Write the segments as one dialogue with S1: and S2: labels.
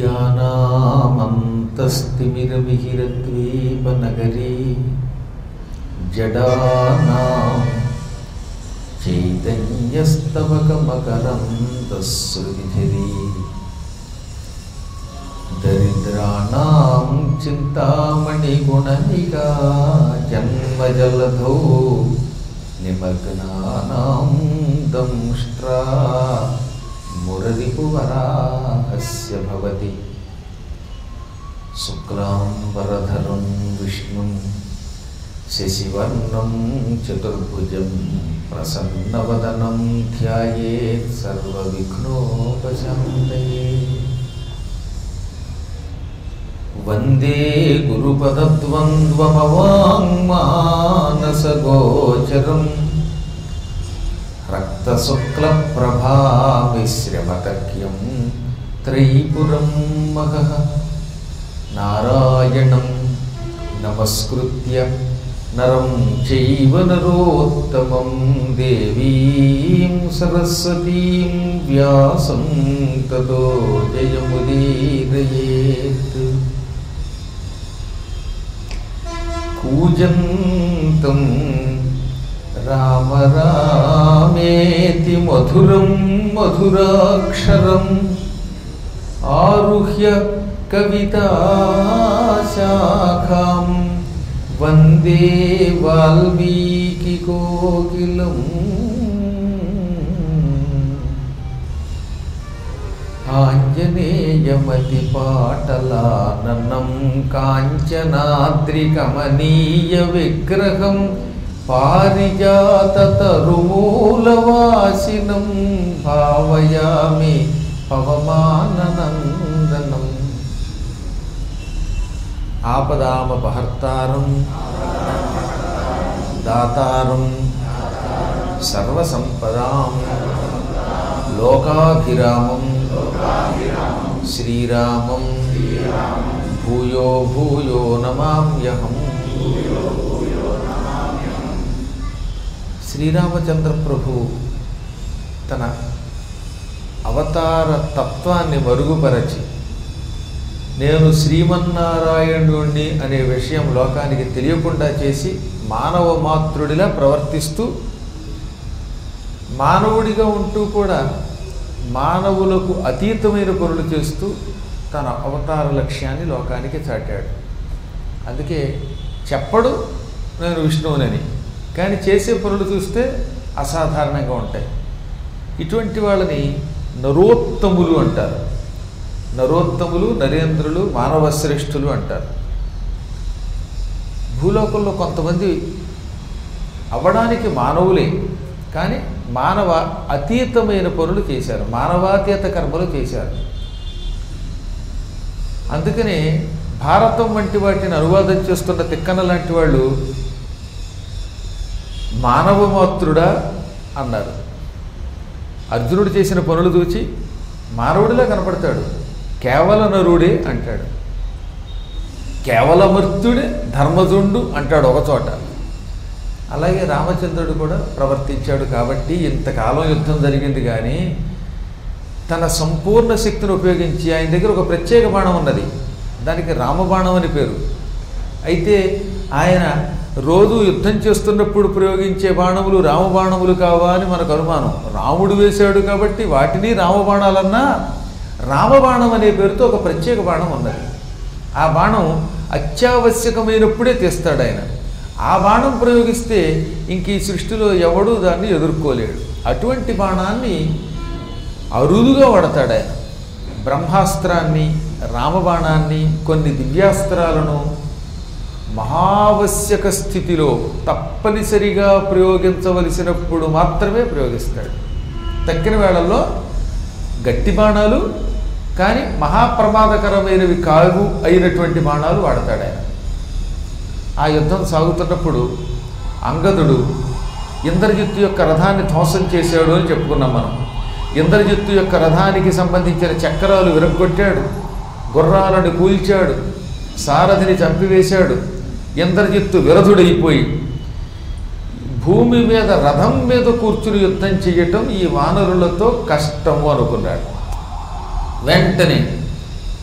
S1: అజ్ఞానామంతస్తిమిరమిహిరద్వీపనగరీ జడానాం చైతన్యస్తవకమకరంతశ్రుతిఝరీ దరిద్రాణాం చింతామణిగుణనికా జన్మజలధౌ నిమగ్నానాం దంష్ట్రా మురరిపువరాహస్య భవతి శుక్లాంబరధరం విష్ణుం శశివర్ణం చతుర్భుజం ప్రసన్నవదనం ధ్యాయేత్ సర్వవిఘ్నోపశాంతయే వందే గురుపదద్వంద్వమవాङ्మానసగోచరం రక్తశుక్లప్రభామిశ్రమతక్యం త్రైపురం మహః నారాయణం నమస్కృత్య నరం చైవ నరోత్తమం దేవీం సరస్వతీం వ్యాసం తతో జయముదీరయేత్ కూజంతం రామ రామేతి మధురం మధురాక్షరం ఆరుహ్య కవితాశాఖాం వందే వాల్మీకి కోకిలం ఆంజనేయమతిపాటలాననం కాంచనాద్రికమనీయ విగ్రహం పారిజాతరుమూలవాసినం భావయామి పవమాననందనం ఆపదామపహర్తారం దాతారం సర్వసంపదాం లోకాభిరామం శ్రీరామం భూయో భూయో నమామ్యహం శ్రీరామచంద్ర ప్రభు తన అవతార తత్వాన్ని మరుగుపరచి నేను శ్రీమన్నారాయణుణ్ణి అనే విషయం లోకానికి తెలియకుండా చేసి మానవ మాతృడిలా ప్రవర్తిస్తూ మానవుడిగా ఉంటూ కూడా మానవులకు అతీతమైన పనులు చేస్తూ తన అవతార లక్ష్యాన్ని లోకానికి చాటాడు అందుకే చెప్పడు నేను విష్ణువునని కానీ చేసే పనులు చూస్తే అసాధారణంగా ఉంటాయి ఇటువంటి వాళ్ళని నరోత్తములు అంటారు నరోత్తములు నరేంద్రులు మానవ శ్రేష్ఠులు అంటారు భూలోకంలో కొంతమంది అవ్వడానికి మానవులే కానీ మానవ అతీతమైన పనులు చేశారు మానవాతీత కర్మలు చేశారు అందుకనే భారతం వంటి వాటిని అనువాదం చేస్తున్న తిక్కన లాంటి వాళ్ళు మానవమాతృడా అన్నారు అర్జునుడు చేసిన పనులు చూచి మానవుడిలా కనపడతాడు కేవల నరుడే అంటాడు కేవలమర్త్యుడే ధర్మజుండు అంటాడు ఒక చోట అలాగే రామచంద్రుడు కూడా ప్రవర్తించాడు కాబట్టి ఇంతకాలం యుద్ధం జరిగింది కానీ తన సంపూర్ణ శక్తిని ఉపయోగించి ఆయన దగ్గర ఒక ప్రత్యేక బాణం ఉన్నది దానికి రామబాణం అని పేరు అయితే ఆయన రోజు యుద్ధం చేస్తున్నప్పుడు ప్రయోగించే బాణములు రామబాణములు కావా అని మనకు అనుమానం రాముడు వేశాడు కాబట్టి వాటిని రామబాణాలన్నా రామబాణం అనే పేరుతో ఒక ప్రత్యేక బాణం ఉన్నది ఆ బాణం అత్యావశ్యకమైనప్పుడే తీస్తాడు ఆయన ఆ బాణం ప్రయోగిస్తే ఇంక ఈ సృష్టిలో ఎవడూ దాన్ని ఎదుర్కోలేడు అటువంటి బాణాన్ని అరుదుగా వాడతాడు ఆయన బ్రహ్మాస్త్రాన్ని రామబాణాన్ని కొన్ని దివ్యాస్త్రాలను మహావశ్యక స్థితిలో తప్పనిసరిగా ప్రయోగించవలసినప్పుడు మాత్రమే ప్రయోగిస్తాడు తక్కిన వేళల్లో గట్టి బాణాలు కానీ మహాప్రమాదకరమైనవి కాగు అయినటువంటి బాణాలు వాడతాడు ఆయన ఆ యుద్ధం సాగుతున్నప్పుడు అంగదుడు ఇంద్రజిత్తు యొక్క రథాన్ని ధ్వంసం చేశాడు అని చెప్పుకున్నాం మనం ఇంద్రజిత్తు యొక్క రథానికి సంబంధించిన చక్రాలు విరగొట్టాడు గుర్రాలను కూల్చాడు సారథిని చంపివేశాడు ఇంద్రజిత్తు విరధుడైపోయి భూమి మీద రథం మీద కూర్చుని యుద్ధం చేయటం ఈ వానరులతో కష్టము అనుకున్నాడు వెంటనే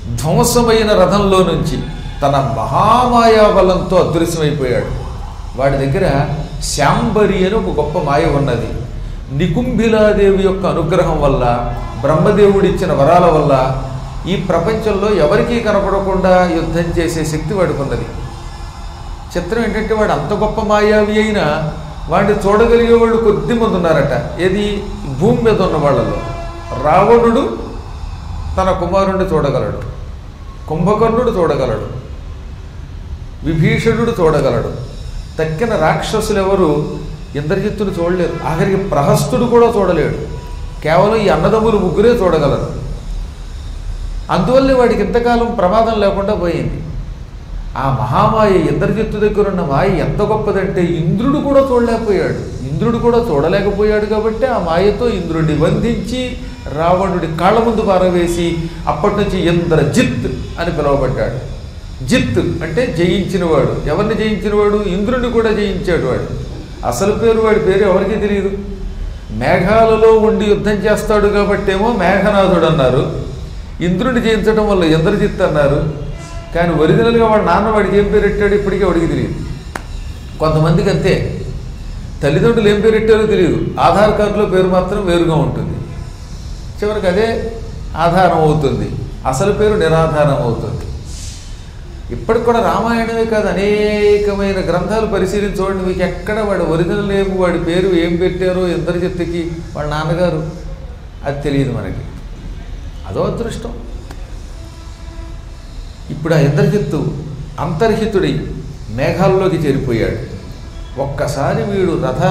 S1: ధ్వంసమైన రథంలో నుంచి తన మహామాయా బలంతో అదృశ్యమైపోయాడు వాడి దగ్గర శాంబరి అని ఒక గొప్ప మాయ ఉన్నది నికుంభిలాదేవి యొక్క అనుగ్రహం వల్ల బ్రహ్మదేవుడిచ్చిన వరాల వల్ల ఈ ప్రపంచంలో ఎవరికీ కనపడకుండా యుద్ధం చేసే శక్తి వాడుకున్నది చిత్రం ఏంటంటే వాడు అంత గొప్ప మాయావి అయినా వాడిని చూడగలిగే వాళ్ళు కొద్ది మంది ఉన్నారట ఏది భూమి మీద ఉన్న వాళ్ళలో రావణుడు తన కుమారుణ్ణి చూడగలడు కుంభకర్ణుడు చూడగలడు విభీషణుడు చూడగలడు తక్కిన రాక్షసులు ఎవరు ఇంద్రజిత్తును చూడలేరు ఆఖరికి ప్రహస్తుడు కూడా చూడలేడు కేవలం ఈ అన్నదమ్ములు ముగ్గురే చూడగలరు అందువల్లే వాడికి ఇంతకాలం ప్రమాదం లేకుండా పోయింది ఆ మహామాయ ఇంద్రజిత్తు దగ్గర ఉన్న మాయ ఎంత గొప్పదంటే ఇంద్రుడు కూడా చూడలేకపోయాడు ఇంద్రుడు కూడా చూడలేకపోయాడు కాబట్టి ఆ మాయతో ఇంద్రుడిని బంధించి రావణుడి కాళ్ళ ముందు పారవేసి అప్పటి నుంచి ఇంద్రజిత్ అని పిలువబడ్డాడు జిత్ అంటే జయించినవాడు ఎవరిని జయించినవాడు ఇంద్రుడిని కూడా జయించాడు వాడు అసలు పేరు వాడి పేరు ఎవరికీ తెలియదు మేఘాలలో ఉండి యుద్ధం చేస్తాడు కాబట్టేమో మేఘనాథుడు అన్నారు ఇంద్రుడిని జయించడం వల్ల ఇంద్రజిత్ అన్నారు కానీ ఒరిజినల్గా వాడు నాన్న వాడికి ఏం పేరు పెట్టాడు ఇప్పటికీ వాడికి తెలియదు కొంతమందికి అంతే తల్లిదండ్రులు ఏం పేరు పెట్టారో తెలియదు ఆధార్ కార్డులో పేరు మాత్రం వేరుగా ఉంటుంది చివరికి అదే ఆధారం అవుతుంది అసలు పేరు నిరాధారం అవుతుంది ఇప్పటికి కూడా రామాయణమే కాదు అనేకమైన గ్రంథాలు పరిశీలించండి మీకు ఎక్కడ వాడి ఒరిజినల్ ఏమి వాడి పేరు ఏం పెట్టారో ఇంద్రజిత్తుకి వాళ్ళ నాన్నగారు అది తెలియదు మనకి అదో అదృష్టం ఇప్పుడు ఆ ఇంద్రజిత్తు అంతర్హితుడై మేఘాల్లోకి చేరిపోయాడు ఒక్కసారి వీడు రథ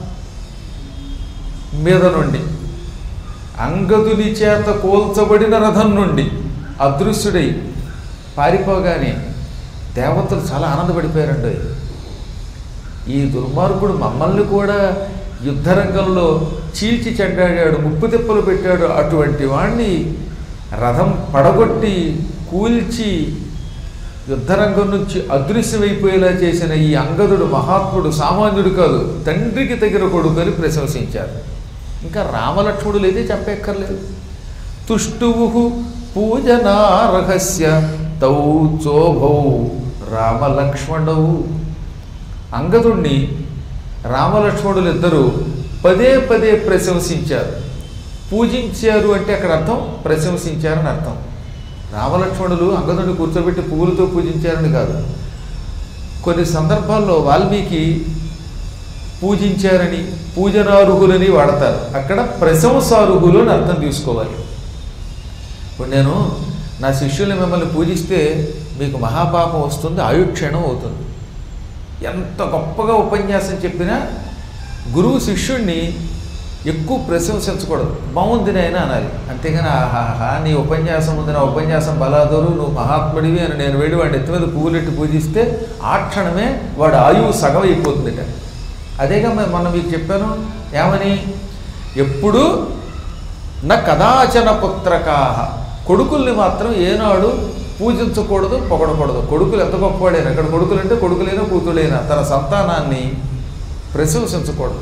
S1: మీద నుండి అంగదుని చేత కోల్చబడిన రథం నుండి అదృశ్యుడై పారిపోగానే దేవతలు చాలా ఆనందపడిపోయారండి ఈ దుర్మార్గుడు మమ్మల్ని కూడా యుద్ధరంగంలో చీల్చి చెండాడాడు ముప్పు తిప్పలు పెట్టాడు అటువంటి వాణ్ణి రథం పడగొట్టి కూల్చి యుద్ధరంగం నుంచి అదృశ్యమైపోయేలా చేసిన ఈ అంగదుడు మహాత్ముడు సామాన్యుడు కాదు తండ్రికి తగిన కొడుకు అని ప్రశంసించారు ఇంకా రామలక్ష్మణులు అయితే చెప్పక్కర్లేదు తుష్టువు పూజనారహస్య తౌ చోభౌ రామలక్ష్మణవు అంగదుణ్ణి రామలక్ష్మణులు ఇద్దరూ పదే పదే ప్రశంసించారు పూజించారు అంటే అక్కడ అర్థం ప్రశంసించారని అర్థం రామలక్ష్మణులు అంగదుడిని కూర్చోబెట్టి పువ్వులతో పూజించారని కాదు కొన్ని సందర్భాల్లో వాల్మీకి పూజించారని పూజనార్హులని వాడతారు అక్కడ ప్రశంసార్హులు అని అర్థం తీసుకోవాలి ఇప్పుడు నేను నా శిష్యుల్ని మిమ్మల్ని పూజిస్తే మీకు మహాపాపం వస్తుంది ఆయుక్షణం అవుతుంది ఎంత గొప్పగా ఉపన్యాసం చెప్పినా గురువు శిష్యుణ్ణి ఎక్కువ ప్రశంసించకూడదు బాగుంది నాయన అనాలి అంతేగాని ఆహాహా నీ ఉపన్యాసం ఉంది నా ఉపన్యాసం బలాదరు నువ్వు మహాత్ముడివి అని నేను వెళ్ళి వాడి ఎత్తి మీద పువ్వులెట్టి పూజిస్తే ఆ క్షణమే వాడు ఆయువు సగం అయిపోతుందిట అదేగా మరి మొన్న మీకు చెప్పాను ఏమని ఎప్పుడు నా కదాచన పుత్రకాహ కొడుకుల్ని మాత్రం ఏనాడు పూజించకూడదు పొగడకూడదు కొడుకులు ఎంత గొప్పవాడైనా అక్కడ కొడుకులు అంటే కొడుకులైనా కూతుళ్ళైనా తన సంతానాన్ని ప్రశంసించకూడదు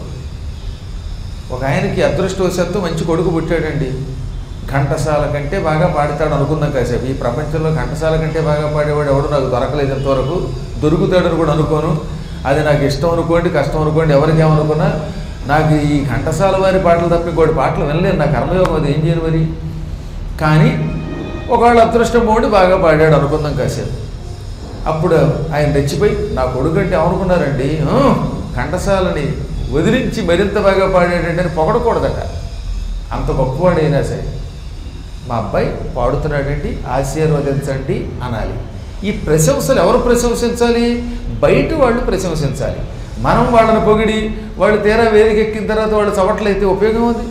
S1: ఒక ఆయనకి అదృష్టవశాత్తు మంచి కొడుకు పుట్టాడండి ఘంటసాల కంటే బాగా పాడతాడు అనుకుందాం కాసేపు ఈ ప్రపంచంలో ఘంటసాల కంటే బాగా పాడేవాడు ఎవడు నాకు దొరకలేదు ఇంతవరకు దొరుకుతాడని కూడా అనుకోను అది నాకు ఇష్టం అనుకోండి కష్టం అనుకోండి ఎవరికి ఏమనుకున్నా నాకు ఈ ఘంటసాల వారి పాటలు తప్ప ఇంకోటి పాటలు వినలేదు నా కర్మయోగం అది ఏం చేయను మరి కానీ ఒకవేళ అదృష్టం పోండి బాగా పాడాడు అనుకుందాం కాసేపు అప్పుడు ఆయన రెచ్చిపోయి నా కొడుకు అంటే ఏమనుకున్నారండి "ఆ, ఘంటసాలని వదిలించి మరింత బాగా పాడాడంటే అని పొగడకూడదట అంత గొప్పవాడైనా సరే మా అబ్బాయి పాడుతున్నాడండి ఆశీర్వదించండి అనాలి ఈ ప్రశంసలు ఎవరు ప్రశంసించాలి బయట వాళ్ళు ప్రశంసించాలి మనం వాళ్ళని పొగిడి వాళ్ళు తీరా వేదిక ఎక్కిన తర్వాత వాళ్ళు చవట్లయితే ఉపయోగం ఉంది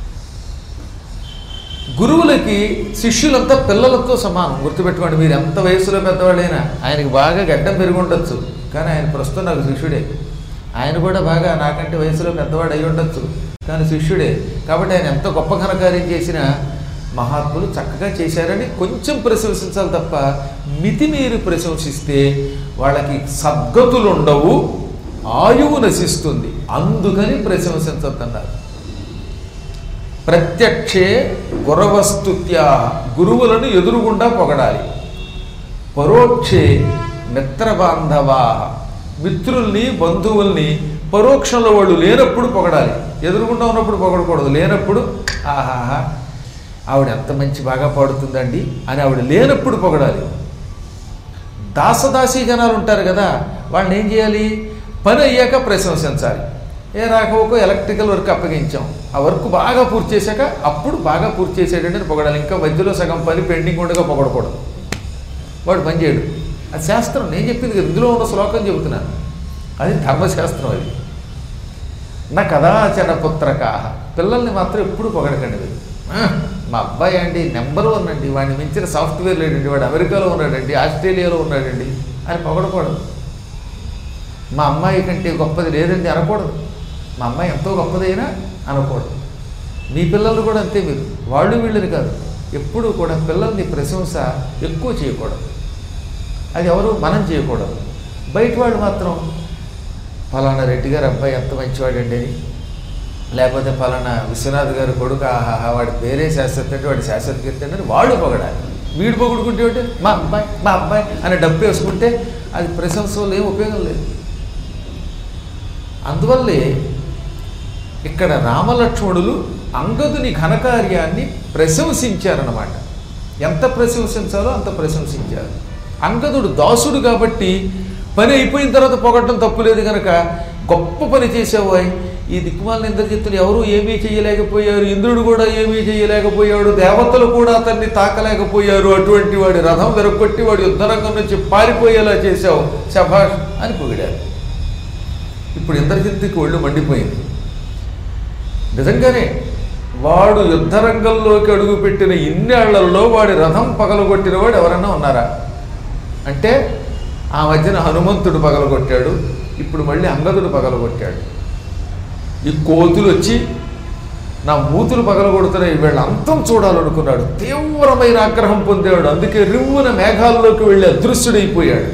S1: గురువులకి శిష్యులంతా పిల్లలతో సమానం గుర్తుపెట్టుకోండి మీరు ఎంత వయసులో పెద్దవాళ్ళైనా ఆయనకి బాగా గడ్డం పెరిగి ఉండొచ్చు కానీ ఆయన ప్రస్తుతం నాకు శిష్యుడే ఆయన కూడా బాగా నాకంటే వయసులో పెద్దవాడు అయి ఉండొచ్చు కానీ శిష్యుడే కాబట్టి ఆయన ఎంత గొప్ప ఘనకార్యం చేసినా మహాత్ములు చక్కగా చేశారని కొంచెం ప్రశంసించాలి తప్ప మితిమీరి ప్రశంసిస్తే వాళ్ళకి సద్గతులు ఉండవు ఆయువు నశిస్తుంది అందుకని ప్రశంసించద్దన్నారు ప్రత్యక్షే గురవస్తుత్యా గురువులను ఎదురుగుండా పొగడాలి పరోక్షే మిత్రబాంధవా మిత్రుల్ని బంధువుల్ని పరోక్షంలో వాళ్ళు లేనప్పుడు పొగడాలి ఎదురుగుండా ఉన్నప్పుడు పొగడకూడదు లేనప్పుడు ఆహాహా ఆవిడ ఎంత మంచి బాగా పాడుతుందండి అని ఆవిడ లేనప్పుడు పొగడాలి దాసదాసీ జనాలు ఉంటారు కదా వాళ్ళని ఏం చేయాలి పని అయ్యాక ప్రశంసించాలి ఏ రాఘవకు ఎలక్ట్రికల్ వర్క్ అప్పగించాం ఆ వర్క్ బాగా పూర్తి చేశాక అప్పుడు బాగా పూర్తి చేసేటంటే పొగడాలి ఇంకా మధ్యలో సగం పని పెండింగ్ ఉండగా పొగడకూడదు వాడు పని చేయడు అది శాస్త్రం నేను చెప్పింది కదా, ఇందులో ఉన్న శ్లోకం చెబుతున్నాను అది ధర్మశాస్త్రం అది నా కదాచన పుత్రక పిల్లల్ని మాత్రం ఎప్పుడు పొగడకండి మీరు ఆ, మా అబ్బాయి అండి నెంబర్ వన్ అండి వాడిని మించిన సాఫ్ట్వేర్ లేడండి వాడు అమెరికాలో ఉన్నాడండి ఆస్ట్రేలియాలో ఉన్నాడండి అని పొగడకూడదు మా అమ్మాయి కంటే గొప్పది లేదండి అనకూడదు మా అమ్మాయి ఎంతో గొప్పదైనా అనకూడదు మీ పిల్లలు కూడా అంతే మీరు వాళ్ళు వీళ్ళని కాదు ఎప్పుడూ కూడా పిల్లల్ని ప్రశంస ఎక్కువ చేయకూడదు అది ఎవరు మనం చేయకూడదు బయట వాళ్ళు మాత్రం ఫలానా రెడ్డి గారు అబ్బాయి ఎంత మంచివాడండి అని లేకపోతే ఫలానా విశ్వనాథ్ గారు కొడుకు ఆహాహా వాడి పేరే శాశ్వత అంటే వాడి శాశ్వత కీర్తి అని వాడు పొగడాలి వీడు పొగుడుకుంటే ఏంటి? మా అబ్బాయి మా అబ్బాయి అని డబ్బు వేసుకుంటే అది ప్రశంస వల్ల ఏం ఉపయోగం లేదు అందువల్లే ఇక్కడ రామలక్ష్మణులు అంగదుని ఘనకార్యాన్ని ప్రశంసించారన్నమాట ఎంత ప్రశంసించాలో అంత ప్రశంసించారు అంగదుడు దాసుడు కాబట్టి పని అయిపోయిన తర్వాత పొగట్టడం తప్పులేదు కనుక గొప్ప పని చేసేవాయి ఈ దిక్కుమాలిన ఇంద్రజిత్తులు ఎవరూ ఏమీ చేయలేకపోయారు ఇంద్రుడు కూడా ఏమీ చేయలేకపోయాడు దేవతలు కూడా అతన్ని తాకలేకపోయారు అటువంటి వాడి రథం వెరగొట్టి వాడి యుద్ధరంగం నుంచి పారిపోయేలా చేశావు శభాష్ అని పొగిడారు ఇప్పుడు ఇంద్రజిత్తుకి ఒళ్ళు మండిపోయింది నిజంగానే వాడు యుద్ధరంగంలోకి అడుగుపెట్టిన ఇన్నేళ్లలో వాడి రథం పగలగొట్టిన వాడు ఎవరన్నా ఉన్నారా అంటే ఆ మధ్యన హనుమంతుడు పగలగొట్టాడు ఇప్పుడు మళ్ళీ అంగదుడు పగలగొట్టాడు ఈ కోతులు వచ్చి నా మూతులు పగలగొడుతున్నాయి వీళ్ళ అంతం చూడాలనుకున్నాడు తీవ్రమైన ఆగ్రహం పొందాడు అందుకే రివ్వున మేఘాల్లోకి వెళ్ళి అదృశ్యుడైపోయాడు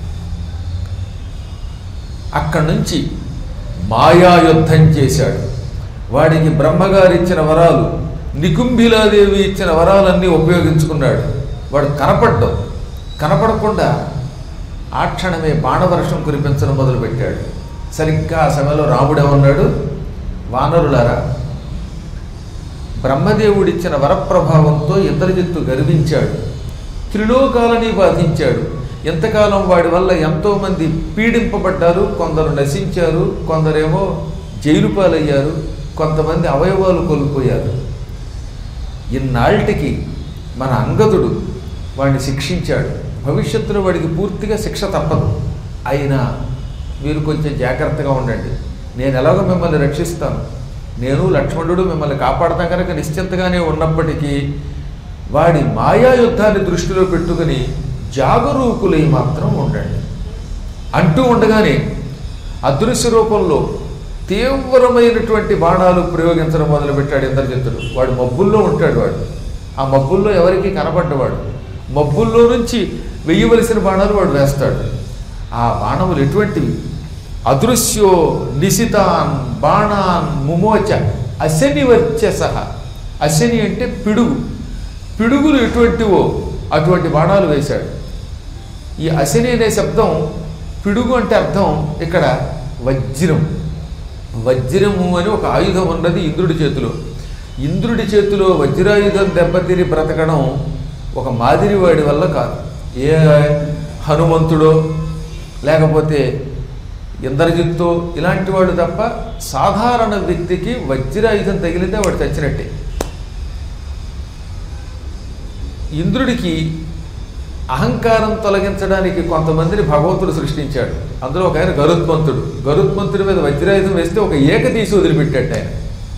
S1: అక్కడి నుంచి మాయాయుద్ధం చేశాడు వాడికి బ్రహ్మగారు ఇచ్చిన వరాలు నికుంభిలాదేవి ఇచ్చిన వరాలన్నీ ఉపయోగించుకున్నాడు వాడు కనపడ్డం కనపడకుండా ఆ క్షణమే బాణవర్షం కురిపించడం మొదలుపెట్టాడు సరిగ్గా ఆ సమయంలో రాముడు ఏమన్నాడు వానరులారా బ్రహ్మదేవుడిచ్చిన వరప్రభావంతో ఇంద్రజిత్తు గర్వించాడు త్రిలోకాలని బాధించాడు ఎంతకాలం వాడి వల్ల ఎంతోమంది పీడింపబడ్డారు కొందరు నశించారు కొందరేమో జైలు పాలయ్యారు కొంతమంది అవయవాలు కోల్పోయారు ఇన్నాళ్ళకి మన అంగదుడు వాడిని శిక్షించాడు భవిష్యత్తులో వాడికి పూర్తిగా శిక్ష తప్పదు అయినా మీరు కొంచెం జాగ్రత్తగా ఉండండి నేను ఎలాగో మిమ్మల్ని రక్షిస్తాను నేను లక్ష్మణుడు మిమ్మల్ని కాపాడతాం కనుక నిశ్చింతగానే ఉన్నప్పటికీ వాడి మాయా యుద్ధాన్ని దృష్టిలో పెట్టుకుని జాగరూకులై మాత్రం ఉండండి అంటూ ఉండగానే అదృశ్య రూపంలో తీవ్రమైనటువంటి బాణాలు ప్రయోగించడం మొదలుపెట్టాడు ఇంద్రజిత్తుడు వాడు మబ్బుల్లో ఉంటాడు వాడు ఆ మబ్బుల్లో ఎవరికి కనపడ్డవాడు మబ్బుల్లో నుంచి వెయ్యవలసిన బాణాలు వాడు వేస్తాడు ఆ బాణములు ఎటువంటివి అదృశ్యో నిశితాన్ బాణాన్ ముమోచ అశని వర్చస అశని అంటే పిడుగు పిడుగులు ఎటువంటివో అటువంటి బాణాలు వేశాడు ఈ అశని అనే శబ్దం పిడుగు అంటే అర్థం ఇక్కడ వజ్రం వజ్రము అని ఒక ఆయుధం ఉన్నది ఇంద్రుడి చేతిలో ఇంద్రుడి చేతిలో వజ్రాయుధం దెబ్బతిని బ్రతకడం ఒక మాదిరి వాడి వల్ల కాదు ఏ హనుమంతుడో లేకపోతే ఇంద్రజిత్తు ఇలాంటి వాడు తప్ప సాధారణ వ్యక్తికి వజ్రాయుధం తగిలితే వాడు చచ్చినట్టే ఇంద్రుడికి అహంకారం తొలగించడానికి కొంతమందిని భగవంతుడు సృష్టించాడు అందులో ఒక ఆయన గరుత్మంతుడు గరుత్మంతుడి మీద వజ్రాయుధం వేస్తే ఒక ఏక తీసి వదిలిపెట్టాడు ఆయన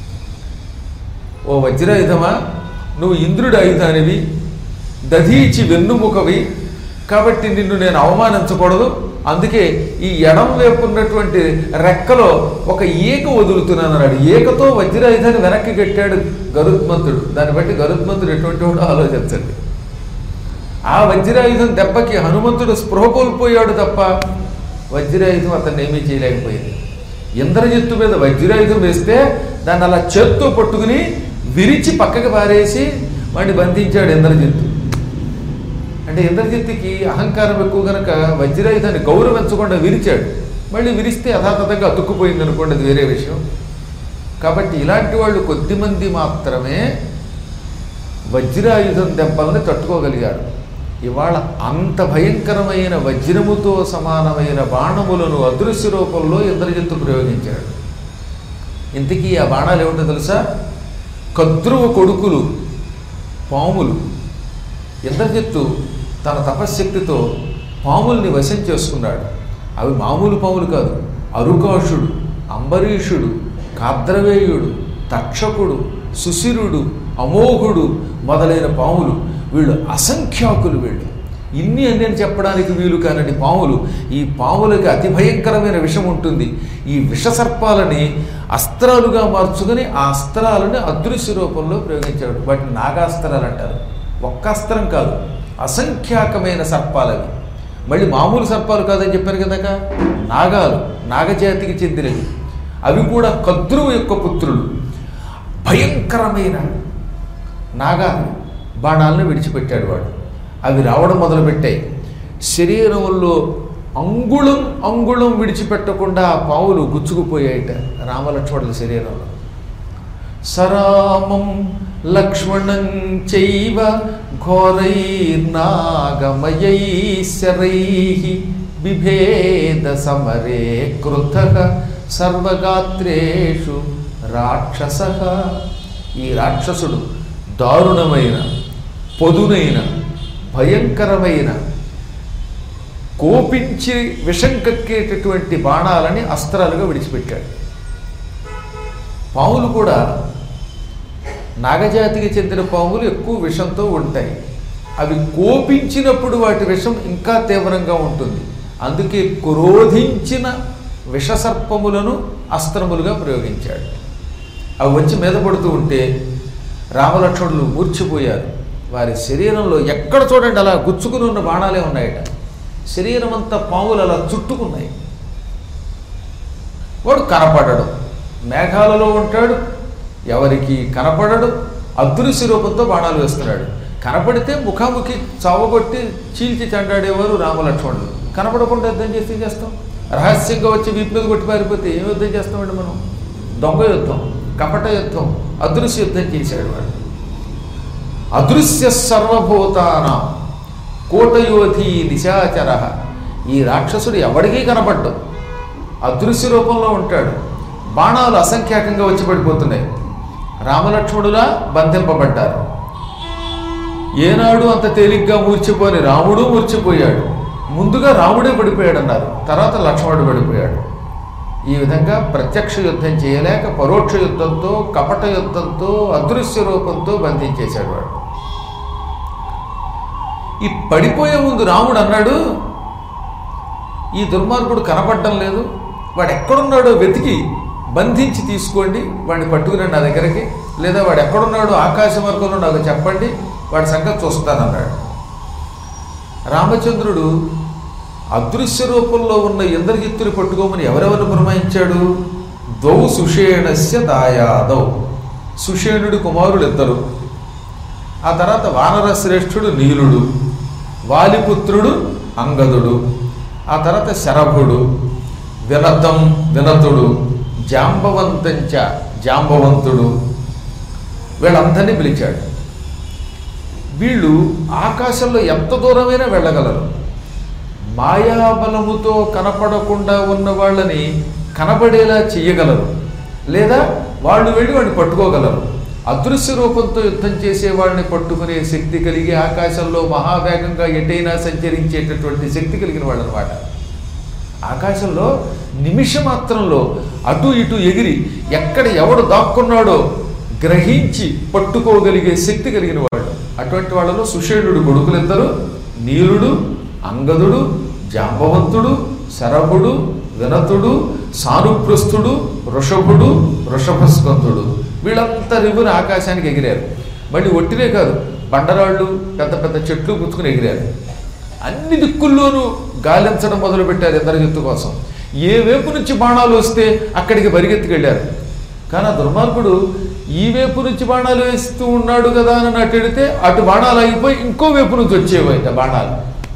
S1: ఓ వజ్రాయుధమా నువ్వు ఇంద్రుడి ఆయుధానివి దధీచి వెన్నుముకవి కాబట్టి నిన్ను నేను అవమానించకూడదు అందుకే ఈ ఎడం వైపు ఉన్నటువంటి రెక్కలో ఒక ఈక వదులుతున్నాను అన్నాడు ఈకతో వజ్రాయుధాన్ని వెనక్కి కట్టాడు గరుత్మంతుడు దాన్ని బట్టి గరుత్మంతుడు ఎటువంటి వాడో ఆలోచించండి ఆ వజ్రాయుధం దెబ్బకి హనుమంతుడు స్పృహ కోల్పోయాడు తప్ప వజ్రాయుధం అతన్ని ఏమీ చేయలేకపోయింది ఇంద్రజిత్తు మీద వజ్రాయుధం వేస్తే దాన్ని అలా చేత్తో పట్టుకుని విరిచి పక్కకి పారేసి వాడిని బంధించాడు ఇంద్రజిత్తు అంటే ఇంద్రజిత్తుకి అహంకారం ఎక్కువ కనుక వజ్రాయుధాన్ని గౌరవించకుండా విరిచాడు మళ్ళీ విరిస్తే యథాతథంగా అతుక్కుపోయింది అనుకోండి అది వేరే విషయం కాబట్టి ఇలాంటి వాళ్ళు కొద్దిమంది మాత్రమే వజ్రాయుధం దెబ్బల్ని తట్టుకోగలిగారు ఇవాళ అంత భయంకరమైన వజ్రముతో సమానమైన బాణములను అదృశ్య రూపంలో ఇంద్రజిత్తు ప్రయోగించాడు ఇంతకీ ఆ బాణాలు ఏమిటో తెలుసా కద్రువ కొడుకులు పాములు ఇంద్రజిత్తు తన తపశ్శక్తితో పాముల్ని వశం చేసుకున్నాడు అవి మామూలు పాములు కాదు అరుకాషుడు అంబరీషుడు కాద్రవేయుడు తక్షకుడు సుశిరుడు అమోఘుడు మొదలైన పాములు వీళ్ళు అసంఖ్యాకులు వీళ్ళు ఇన్ని అన్ని అని చెప్పడానికి వీలు కానని పాములు ఈ పాములకి అతి భయంకరమైన విషం ఉంటుంది ఈ విషసర్పాలని అస్త్రాలుగా మార్చుకుని ఆ అస్త్రాలని అదృశ్య రూపంలో ప్రయోగించాడు వాటిని నాగాస్త్రాలు అంటారు ఒక్క అస్త్రం కాదు అసంఖ్యాకమైన సర్పాలవి మళ్ళీ మామూలు సర్పాలు కాదని చెప్పాను కనుక నాగాలు నాగజాతికి చెందినవి అవి కూడా కద్రువు యొక్క పుత్రులు భయంకరమైన నాగాలు బాణాలను విడిచిపెట్టాడు వాడు అవి రావడం మొదలుపెట్టాయి శరీరంలో అంగుళం అంగుళం విడిచిపెట్టకుండా ఆ పావులు గుచ్చుకుపోయాయిట రామలక్ష్మణుల శరీరంలో సరామం లక్ష్మణం చైవ ఘోరైర్నాగమయై శరై బిభేద సమరే క్రుద్ధ సర్వగాత్రేషు రాక్షస ఈ రాక్షసుడు దారుణమైన పొదునైన భయంకరమైన కోపించి విషం కక్కేటటువంటి బాణాలని అస్త్రాలుగా విడిచిపెట్టాడు పాములు కూడా నాగజాతికి చెందిన పాములు ఎక్కువ విషంతో ఉంటాయి అవి కోపించినప్పుడు వాటి విషం ఇంకా తీవ్రంగా ఉంటుంది అందుకే క్రోధించిన విషసర్పములను అస్త్రములుగా ప్రయోగించాడు అవి వచ్చి మీద పడుతూ ఉంటే రామలక్ష్మణులు మూర్చిపోయారు వారి శరీరంలో ఎక్కడ చూడండి అలా గుచ్చుకుని ఉన్న బాణాలే ఉన్నాయట శరీరం అంతా పాములు అలా చుట్టుకున్నాయి వాడు కనపడడు మేఘాలలో ఉంటాడు ఎవరికి కనపడడు అదృశ్య రూపంతో బాణాలు వేస్తున్నాడు కనపడితే ముఖాముఖి చావగొట్టి చీల్చి చెండాడేవారు రామలక్ష్మణులు కనపడకుండా యుద్ధం చేసి ఏం చేస్తాం రహస్యంగా వచ్చి వీపు మీద కొట్టి పారిపోతే ఏం యుద్ధం చేస్తామండి మనం దొంగ యుద్ధం కపట యుద్ధం అదృశ్య యుద్ధం చేశాడు వాడు అదృశ్య సర్వభూతాన కోటయోధి నిశాచర ఈ రాక్షసుడు ఎవడికి కనపడ్డు అదృశ్య రూపంలో ఉంటాడు బాణాలు అసంఖ్యాకంగా వచ్చి పడిపోతున్నాయి రామలక్ష్మణులా బంధింపబడ్డారు ఏనాడు అంత తేలిగ్గా మూర్చిపోని రాముడు మూర్చిపోయాడు ముందుగా రాముడే పడిపోయాడు అన్నారు తర్వాత లక్ష్మణుడు పడిపోయాడు ఈ విధంగా ప్రత్యక్ష యుద్ధం చేయలేక పరోక్ష యుద్ధంతో కపట యుద్ధంతో అదృశ్య రూపంతో బంధించేశాడు వాడు ఈ పడిపోయే ముందు రాముడు అన్నాడు ఈ దుర్మార్గుడు కనపడడం లేదు వాడు ఎక్కడున్నాడో వెతికి బంధించి తీసుకోండి వాడిని పట్టుకురండి నా దగ్గరికి లేదా వాడు ఎక్కడున్నాడో ఆకాశ మార్గంలో నాకు చెప్పండి వాడి సంగతి చూస్తానన్నాడు రామచంద్రుడు అదృశ్య రూపంలో ఉన్న ఇంద్రజిత్తుని పట్టుకోమని ఎవరెవరిని పురమాయించాడు ద్వౌ సుషేణస్య దాయాదౌ సుషేణుడి కుమారులు ఇద్దరు ఆ తర్వాత వానర శ్రేష్ఠుడు నీలుడు వాలిపుత్రుడు అంగదుడు ఆ తర్వాత శరభుడు వినతం వినతుడు జాంబవంతంచ జాంబవంతుడు వీళ్ళందరినీ పిలిచాడు వీళ్ళు ఆకాశంలో ఎంత దూరమైనా వెళ్ళగలరు మాయాబలముతో కనపడకుండా ఉన్న వాళ్ళని కనబడేలా చెయ్యగలరు లేదా వాళ్ళు వెళ్ళి వాడిని పట్టుకోగలరు అదృశ్య రూపంతో యుద్ధం చేసే వాళ్ళని పట్టుకునే శక్తి కలిగి ఆకాశంలో మహావేగంగా ఎటైనా సంచరించేటటువంటి శక్తి కలిగిన వాళ్ళు అనమాట ఆకాశంలో నిమిష మాత్రంలో అటు ఇటు ఎగిరి ఎక్కడ ఎవడు దాక్కున్నాడో గ్రహించి పట్టుకోగలిగే శక్తి కలిగిన వాళ్ళు అటువంటి వాళ్ళలో సుషేణుడు కొడుకులిద్దరు నీలుడు అంగదుడు జాంబవంతుడు శరభుడు వినతుడు సానుప్రస్థుడు వృషభుడు వృషభస్కందుడు వీళ్ళంతా రివ్వున ఆకాశానికి ఎగిరారు మళ్ళీ ఒట్టినే కాదు బండరాళ్ళు పెద్ద పెద్ద చెట్లు గుచ్చుకుని ఎగిరారు అన్ని దిక్కుల్లోనూ గాలించడం మొదలుపెట్టారు ఇంద్రజిత్తు కోసం ఏ వైపు నుంచి బాణాలు వస్తే అక్కడికి పరిగెత్తుకెళ్ళారు కానీ ఆ దుర్మార్గుడు ఈ వైపు నుంచి బాణాలు వేస్తూ ఉన్నాడు కదా అని అటు ఎడితే అటు బాణాలు అయిపోయి ఇంకో వైపు నుంచి వచ్చేవైట బాణాలు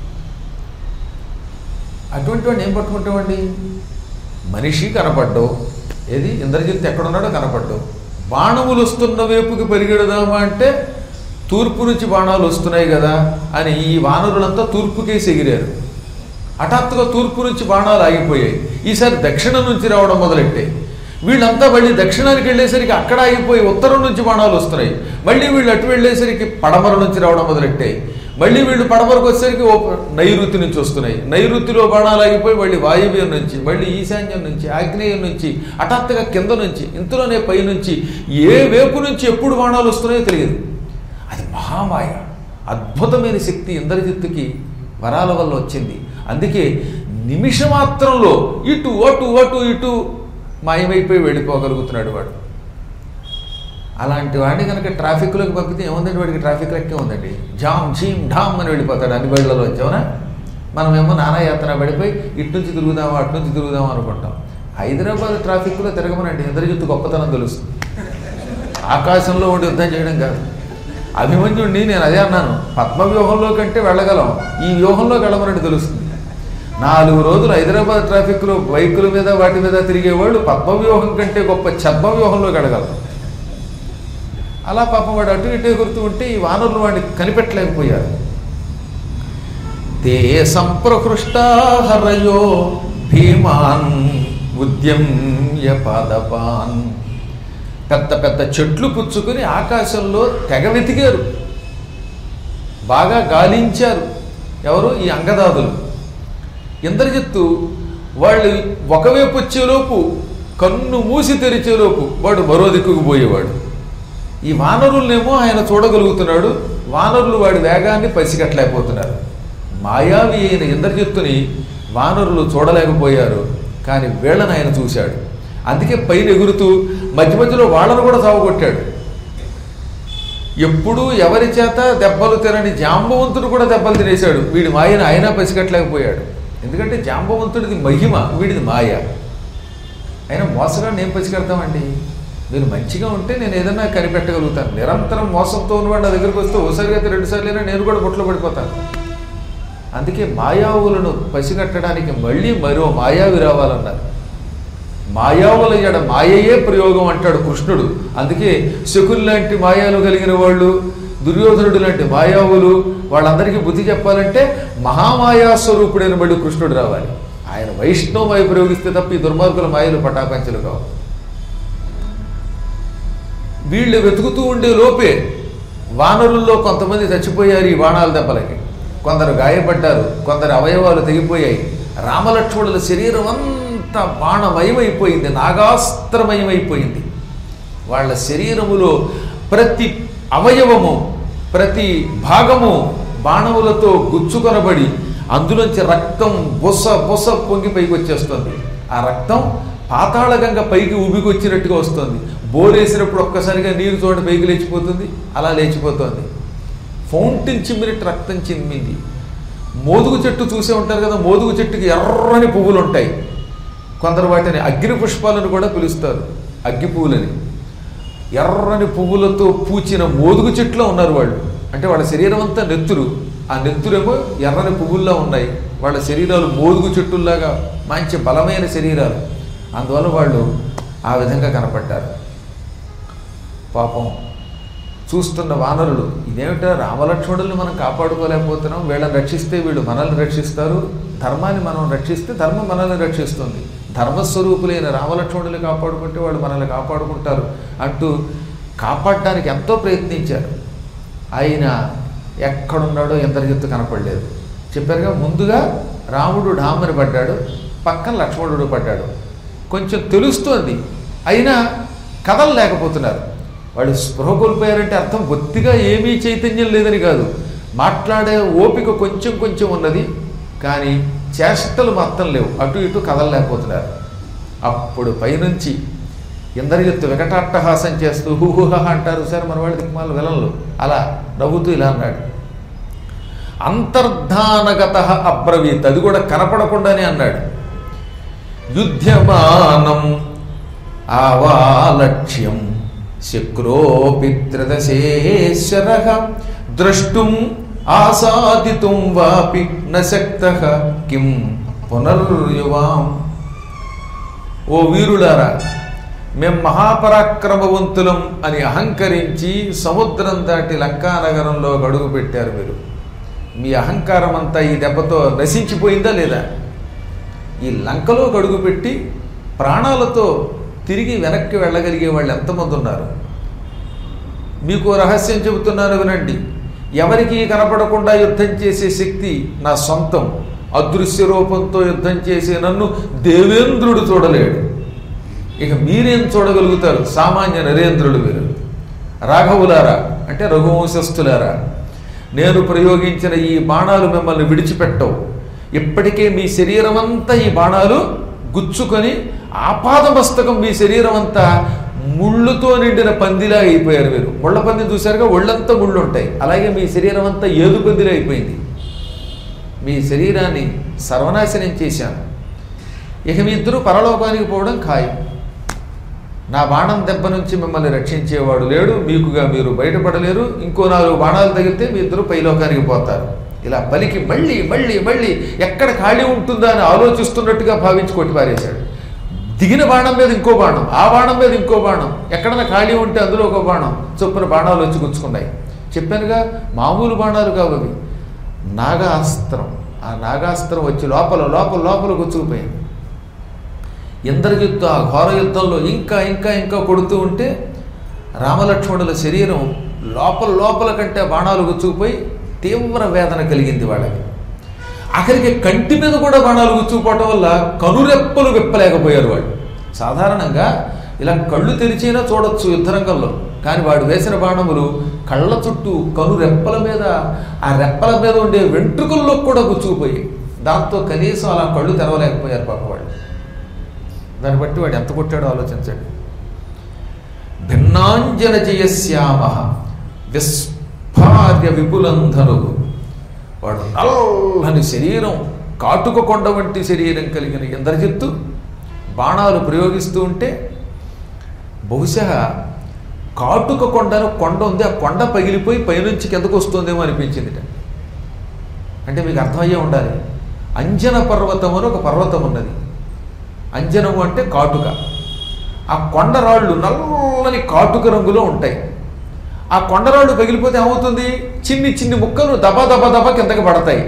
S1: అటువంటి వాడిని ఏం పట్టుకుంటామండి మనిషి కనపడ్డావు ఏది ఇంద్రజిత్ ఎక్కడున్నాడో కనపడ్డావు బాణములు వస్తున్న వైపుకి పరిగెడదామా అంటే తూర్పు నుంచి బాణాలు వస్తున్నాయి కదా అని ఈ వానరులంతా తూర్పుకేసి ఎగిరారు హఠాత్తుగా తూర్పు నుంచి బాణాలు ఆగిపోయాయి ఈసారి దక్షిణం నుంచి రావడం మొదలెట్టాయి వీళ్ళంతా మళ్ళీ దక్షిణానికి వెళ్ళేసరికి అక్కడ ఆగిపోయి ఉత్తరం నుంచి బాణాలు వస్తున్నాయి మళ్ళీ వీళ్ళు అటు వెళ్ళేసరికి పడమర నుంచి రావడం మొదలెట్టాయి మళ్ళీ వీళ్ళు పడమరకు వచ్చేసరికి ఓ నైరుతి నుంచి వస్తున్నాయి నైరుతిలో బాణాలు ఆగిపోయి మళ్ళీ వాయువ్యం నుంచి మళ్ళీ ఈశాన్యం నుంచి ఆగ్నేయం నుంచి హఠాత్తుగా కింద నుంచి ఇంతలోనే పై నుంచి ఏ వైపు నుంచి ఎప్పుడు బాణాలు వస్తున్నాయో తెలియదు అది మహామాయ అద్భుతమైన శక్తి ఇంద్రజిత్తుకి వరాల వల్ల వచ్చింది అందుకే నిమిషమాత్రంలో ఇటు అటు అటు ఇటు మాయమైపోయి వెళ్ళిపోగలుగుతున్నాడు వాడు అలాంటి వాడిని కనుక ట్రాఫిక్లోకి పంపితే ఏముందండి వాడికి ట్రాఫిక్ లెక్కే ఉందండి జామ్ చీమ్ ఢామ్ అని వెళ్ళిపోతాడు అన్ని బళ్ళలో వచ్చావునా మనమేమో నానాయాత్ర పడిపోయి ఇటు నుంచి తిరుగుదామా అటు నుంచి తిరుగుదామా అనుకుంటాం హైదరాబాద్ ట్రాఫిక్లో తిరగమనండి ఇంద్రజిత్తు గొప్పతనం తెలుస్తుంది ఆకాశంలో ఉండి యుద్ధం చేయడం కాదు అభిమన్యుడిని నేను అదే అన్నాను పద్మ వ్యూహంలో కంటే వెళ్ళగలం ఈ వ్యూహంలోకి వెళ్ళమన్నట్టు తెలుస్తుంది నాలుగు రోజులు హైదరాబాద్ ట్రాఫిక్లో బైకుల మీద వాటి మీద తిరిగేవాళ్ళు పద్మ వ్యూహం కంటే గొప్ప ఛద్మ వ్యూహంలోకి వెళ్ళగలరు అలా పాపం వాడు అటు ఇటు ఎగురుతూ ఉంటే ఈ వానరులు వాడిని కనిపెట్టలేకపోయారు తే సంప్రహృష్టాహరయో భీమాన్ ఉద్యమ్య పాదపాన్ పెద్ద పెద్ద చెట్లు పుచ్చుకొని ఆకాశంలో తెగ వెతికారు బాగా గాలించారు ఎవరు ఈ అంగదాదులు ఇంద్రజిత్తు వాళ్ళు ఒకవైపు వచ్చేలోపు కన్ను మూసి తెరిచేలోపు వాడు మరో దిక్కుకు పోయేవాడు ఈ వానరులనేమో ఆయన చూడగలుగుతున్నాడు వానరులు వాడి వేగాన్ని పసిగట్టలేకపోతున్నారు మాయావి అయిన ఇంద్రజిత్తుని వానరులు చూడలేకపోయారు కానీ వీళ్ళని ఆయన చూశాడు అందుకే పైన ఎగురుతూ మధ్య మధ్యలో వాళ్ళను కూడా చావగొట్టాడు ఎప్పుడూ ఎవరి చేత దెబ్బలు తినని జాంబవంతుడు కూడా దెబ్బలు తినేశాడు వీడి మాయను ఆయన పసిగట్టలేకపోయాడు ఎందుకంటే జాంబవంతుడిది మహిమ వీడిది మాయ అయినా మోసగాడిని ఏం పసిగడతామండి మీరు మంచిగా ఉంటే నేను ఏదైనా కనిపెట్టగలుగుతాను నిరంతరం మోసంతో ఉన్నవాడు నా దగ్గరికి వస్తే ఓసారి అయితే రెండు సార్లు అయినా నేను కూడా బొట్లో పడిపోతాను అందుకే మాయావులను పసిగట్టడానికి మళ్ళీ మరో మాయావి రావాలన్నారు మాయావుల ఎడ మాయయే ప్రయోగం అంటాడు కృష్ణుడు అందుకే శకులు లాంటి మాయాలు కలిగిన వాళ్ళు దుర్యోధనుడు లాంటి మాయావులు వాళ్ళందరికీ బుద్ధి చెప్పాలంటే మహామాయా స్వరూపుడైన మళ్ళీ కృష్ణుడు రావాలి ఆయన వైష్ణవమాయ ప్రయోగిస్తే తప్ప ఈ దుర్మార్గుల మాయలు పటాపంచలు కావు వీళ్ళు వెతుకుతూ ఉండే లోపే వానరుల్లో కొంతమంది చచ్చిపోయారు ఈ బాణాల దెబ్బలకి కొందరు గాయపడ్డారు కొందరు అవయవాలు తెగిపోయాయి రామలక్ష్మణుల శరీరం అంతా బాణమయమైపోయింది నాగాస్త్రమయమైపోయింది వాళ్ళ శరీరములో ప్రతి అవయవము ప్రతి భాగము బాణములతో గుచ్చుకొనబడి అందులోంచి రక్తం బొస బొస పొంగి పైకి వచ్చేస్తుంది ఆ రక్తం పాతాళగంగ పైకి ఉబికొచ్చినట్టుగా వస్తుంది బోరేసినప్పుడు ఒక్కసారిగా నీరు చూడండి పైకి లేచిపోతుంది అలా లేచిపోతుంది ఫౌంటైన్ చిమ్మినట్టు రక్తం చిమ్మింది మోదుగు చెట్టు చూసే ఉంటారు కదా మోదుగు చెట్టుకి ఎర్రని పువ్వులు ఉంటాయి కొందరు వాటిని అగ్ని పుష్పాలను కూడా పిలుస్తారు అగ్గి పువ్వులని ఎర్రని పువ్వులతో పూచిన మోదుగు చెట్లో ఉన్నారు వాళ్ళు అంటే వాళ్ళ శరీరం అంతా నెత్తురు ఆ నెత్తురేమో ఎర్రని పువ్వుల్లా ఉన్నాయి వాళ్ళ శరీరాలు మోదుగు చెట్టుల్లాగా మంచి బలమైన శరీరాలు అందువల్ల వాళ్ళు ఆ విధంగా కనపడ్డారు పాపం చూస్తున్న వానరులు ఇదేమిటో రామలక్ష్మణుల్ని మనం కాపాడుకోలేకపోతున్నాం వీళ్ళని రక్షిస్తే వీళ్ళు మనల్ని రక్షిస్తారు ధర్మాన్ని మనం రక్షిస్తే ధర్మం మనల్ని రక్షిస్తుంది ధర్మస్వరూపులైన రామలక్ష్మణుల్ని కాపాడుకుంటే వాళ్ళు మనల్ని కాపాడుకుంటారు అంటూ కాపాడడానికి ఎంతో ప్రయత్నించారు ఆయన ఎక్కడున్నాడో ఇంద్రజిత్తు కనపడలేదు చెప్పారుగా ముందుగా రాముడు ఢామని పడ్డాడు పక్కన లక్ష్మణుడు పడ్డాడు కొంచెం తెలుస్తోంది అయినా కథలు లేకపోతున్నారు వాళ్ళు స్పృహ కోల్పోయారంటే అర్థం బొత్తిగా ఏమీ చైతన్యం లేదని కాదు మాట్లాడే ఓపిక కొంచెం కొంచెం ఉన్నది కానీ చేష్టలు మాత్రం లేవు అటు ఇటు కదలలేకపోతున్నారు అప్పుడు పైనుంచి ఇంద్రజిత్తు వికటాట్టహాసం చేస్తూ హుహుహ అంటారు సార్ మన వాళ్ళు దిక్మాల విలన్లు అలా నవ్వుతూ ఇలా అన్నాడు అంతర్ధానగత అబ్రవీత్ అది కూడా కనపడకుండానే అన్నాడు యుద్ధమానం ఆవాలక్ష్యం శక్రోపి త్రదశేశ్వర ద్రష్టుం ఆసాదితుం వాపి నశక్త కిం పునర్యువాం ఓ వీరులారా మేం మహాపరాక్రమవంతులం అని అహంకరించి సముద్రం దాటి లంకానగరంలో గడుగు పెట్టారు మీరు మీ అహంకారం అంతా ఈ దెబ్బతో నశించిపోయిందా లేదా ఈ లంకలో గడుగు పెట్టి ప్రాణాలతో తిరిగి వెనక్కి వెళ్ళగలిగే వాళ్ళు ఎంతమంది ఉన్నారు మీకు ఓ రహస్యం చెబుతున్నాను వినండి ఎవరికీ కనపడకుండా యుద్ధం చేసే శక్తి నా సొంతం అదృశ్య రూపంతో యుద్ధం చేసే నన్ను దేవేంద్రుడు చూడలేడు ఇక మీరేం చూడగలుగుతారు సామాన్య నరేంద్రుడు మీరు రాఘవులారా అంటే రఘువంశస్థులారా నేను ప్రయోగించిన ఈ బాణాలు మిమ్మల్ని విడిచిపెట్టవు ఇప్పటికే మీ శరీరం అంతా ఈ బాణాలు గుచ్చుకొని ఆపాదమస్తకం మీ శరీరం అంతా ముళ్ళుతో నిండిన పందిలా అయిపోయారు మీరు ముళ్ళ పంది చూసారుగా ఒళ్ళంతా ముళ్ళు ఉంటాయి అలాగే మీ శరీరం అంతా ఏదు పందిలా అయిపోయింది మీ శరీరాన్ని సర్వనాశనం చేశాను ఇక మీ ఇద్దరు పరలోకానికి పోవడం ఖాయం నా బాణం దెబ్బ నుంచి మిమ్మల్ని రక్షించేవాడు లేడు మీకుగా మీరు బయటపడలేరు ఇంకో నాలుగు బాణాలు తగిలితే మీ ఇద్దరు పైలోకానికి పోతారు ఇలా పలికి మళ్ళీ మళ్ళీ మళ్ళీ ఎక్కడ ఖాళీ ఉంటుందా అని ఆలోచిస్తున్నట్టుగా భావించి కొట్టిపారేశాడు దిగిన బాణం మీద ఇంకో బాణం ఆ బాణం మీద ఇంకో బాణం ఎక్కడైనా ఖాళీ ఉంటే అందులో ఒక బాణం చొప్పున బాణాలు వచ్చి గుచ్చుకున్నాయి చెప్పానుగా మామూలు బాణాలు కావు అవి నాగాస్త్రం ఆ నాగాస్త్రం వచ్చి లోపల లోపల లోపల గుచ్చుకుపోయింది ఇంద్రజిత్తు ఆ ఘోర యుద్ధంలో ఇంకా ఇంకా ఇంకా కొడుతూ ఉంటే రామలక్ష్మణుల శరీరం లోపల లోపల కంటే బాణాలు గుచ్చుకుపోయి తీవ్ర వేదన కలిగింది వాళ్ళకి ఆఖరికి కంటి మీద కూడా బాణాలు గుచ్చుకుపోవటం వల్ల కనురెప్పలు విప్పలేకపోయారు వాళ్ళు సాధారణంగా ఇలా కళ్ళు తెరిచినా చూడొచ్చు యుద్ధరంగంలో కానీ వాడు వేసిన బాణములు కళ్ళ చుట్టూ కను రెప్పల మీద ఆ రెప్పల మీద ఉండే వెంట్రుకల్లో కూడా గుచ్చుకుపోయి దాంతో కనీసం అలా కళ్ళు తెరవలేకపోయారు పాప వాళ్ళు దాన్ని బట్టి వాడు ఎంత కొట్టాడో ఆలోచించండి భిన్నాంజన జయశ్యామ విస్ఫార్య విపులంధను వాడు నల్లని శరీరం కాటుక కొండ వంటి శరీరం కలిగిన ఇంద్రజిత్తు బాణాలు ప్రయోగిస్తూ ఉంటే బహుశా కాటుక కొండను కొండ ఉంది ఆ కొండ పగిలిపోయి పైనుంచి కిందకు వస్తుందేమో అనిపించిందిట అంటే మీకు అర్థమయ్యే ఉండాలి అంజన పర్వతం అని ఒక పర్వతం ఉన్నది అంజనము అంటే కాటుక ఆ కొండరాళ్ళు నల్లని కాటుక రంగులో ఉంటాయి ఆ కొండరాళ్ళు పగిలిపోతే ఏమవుతుంది చిన్ని చిన్ని ముక్కలు దబ దబ దబ కిందకి పడతాయి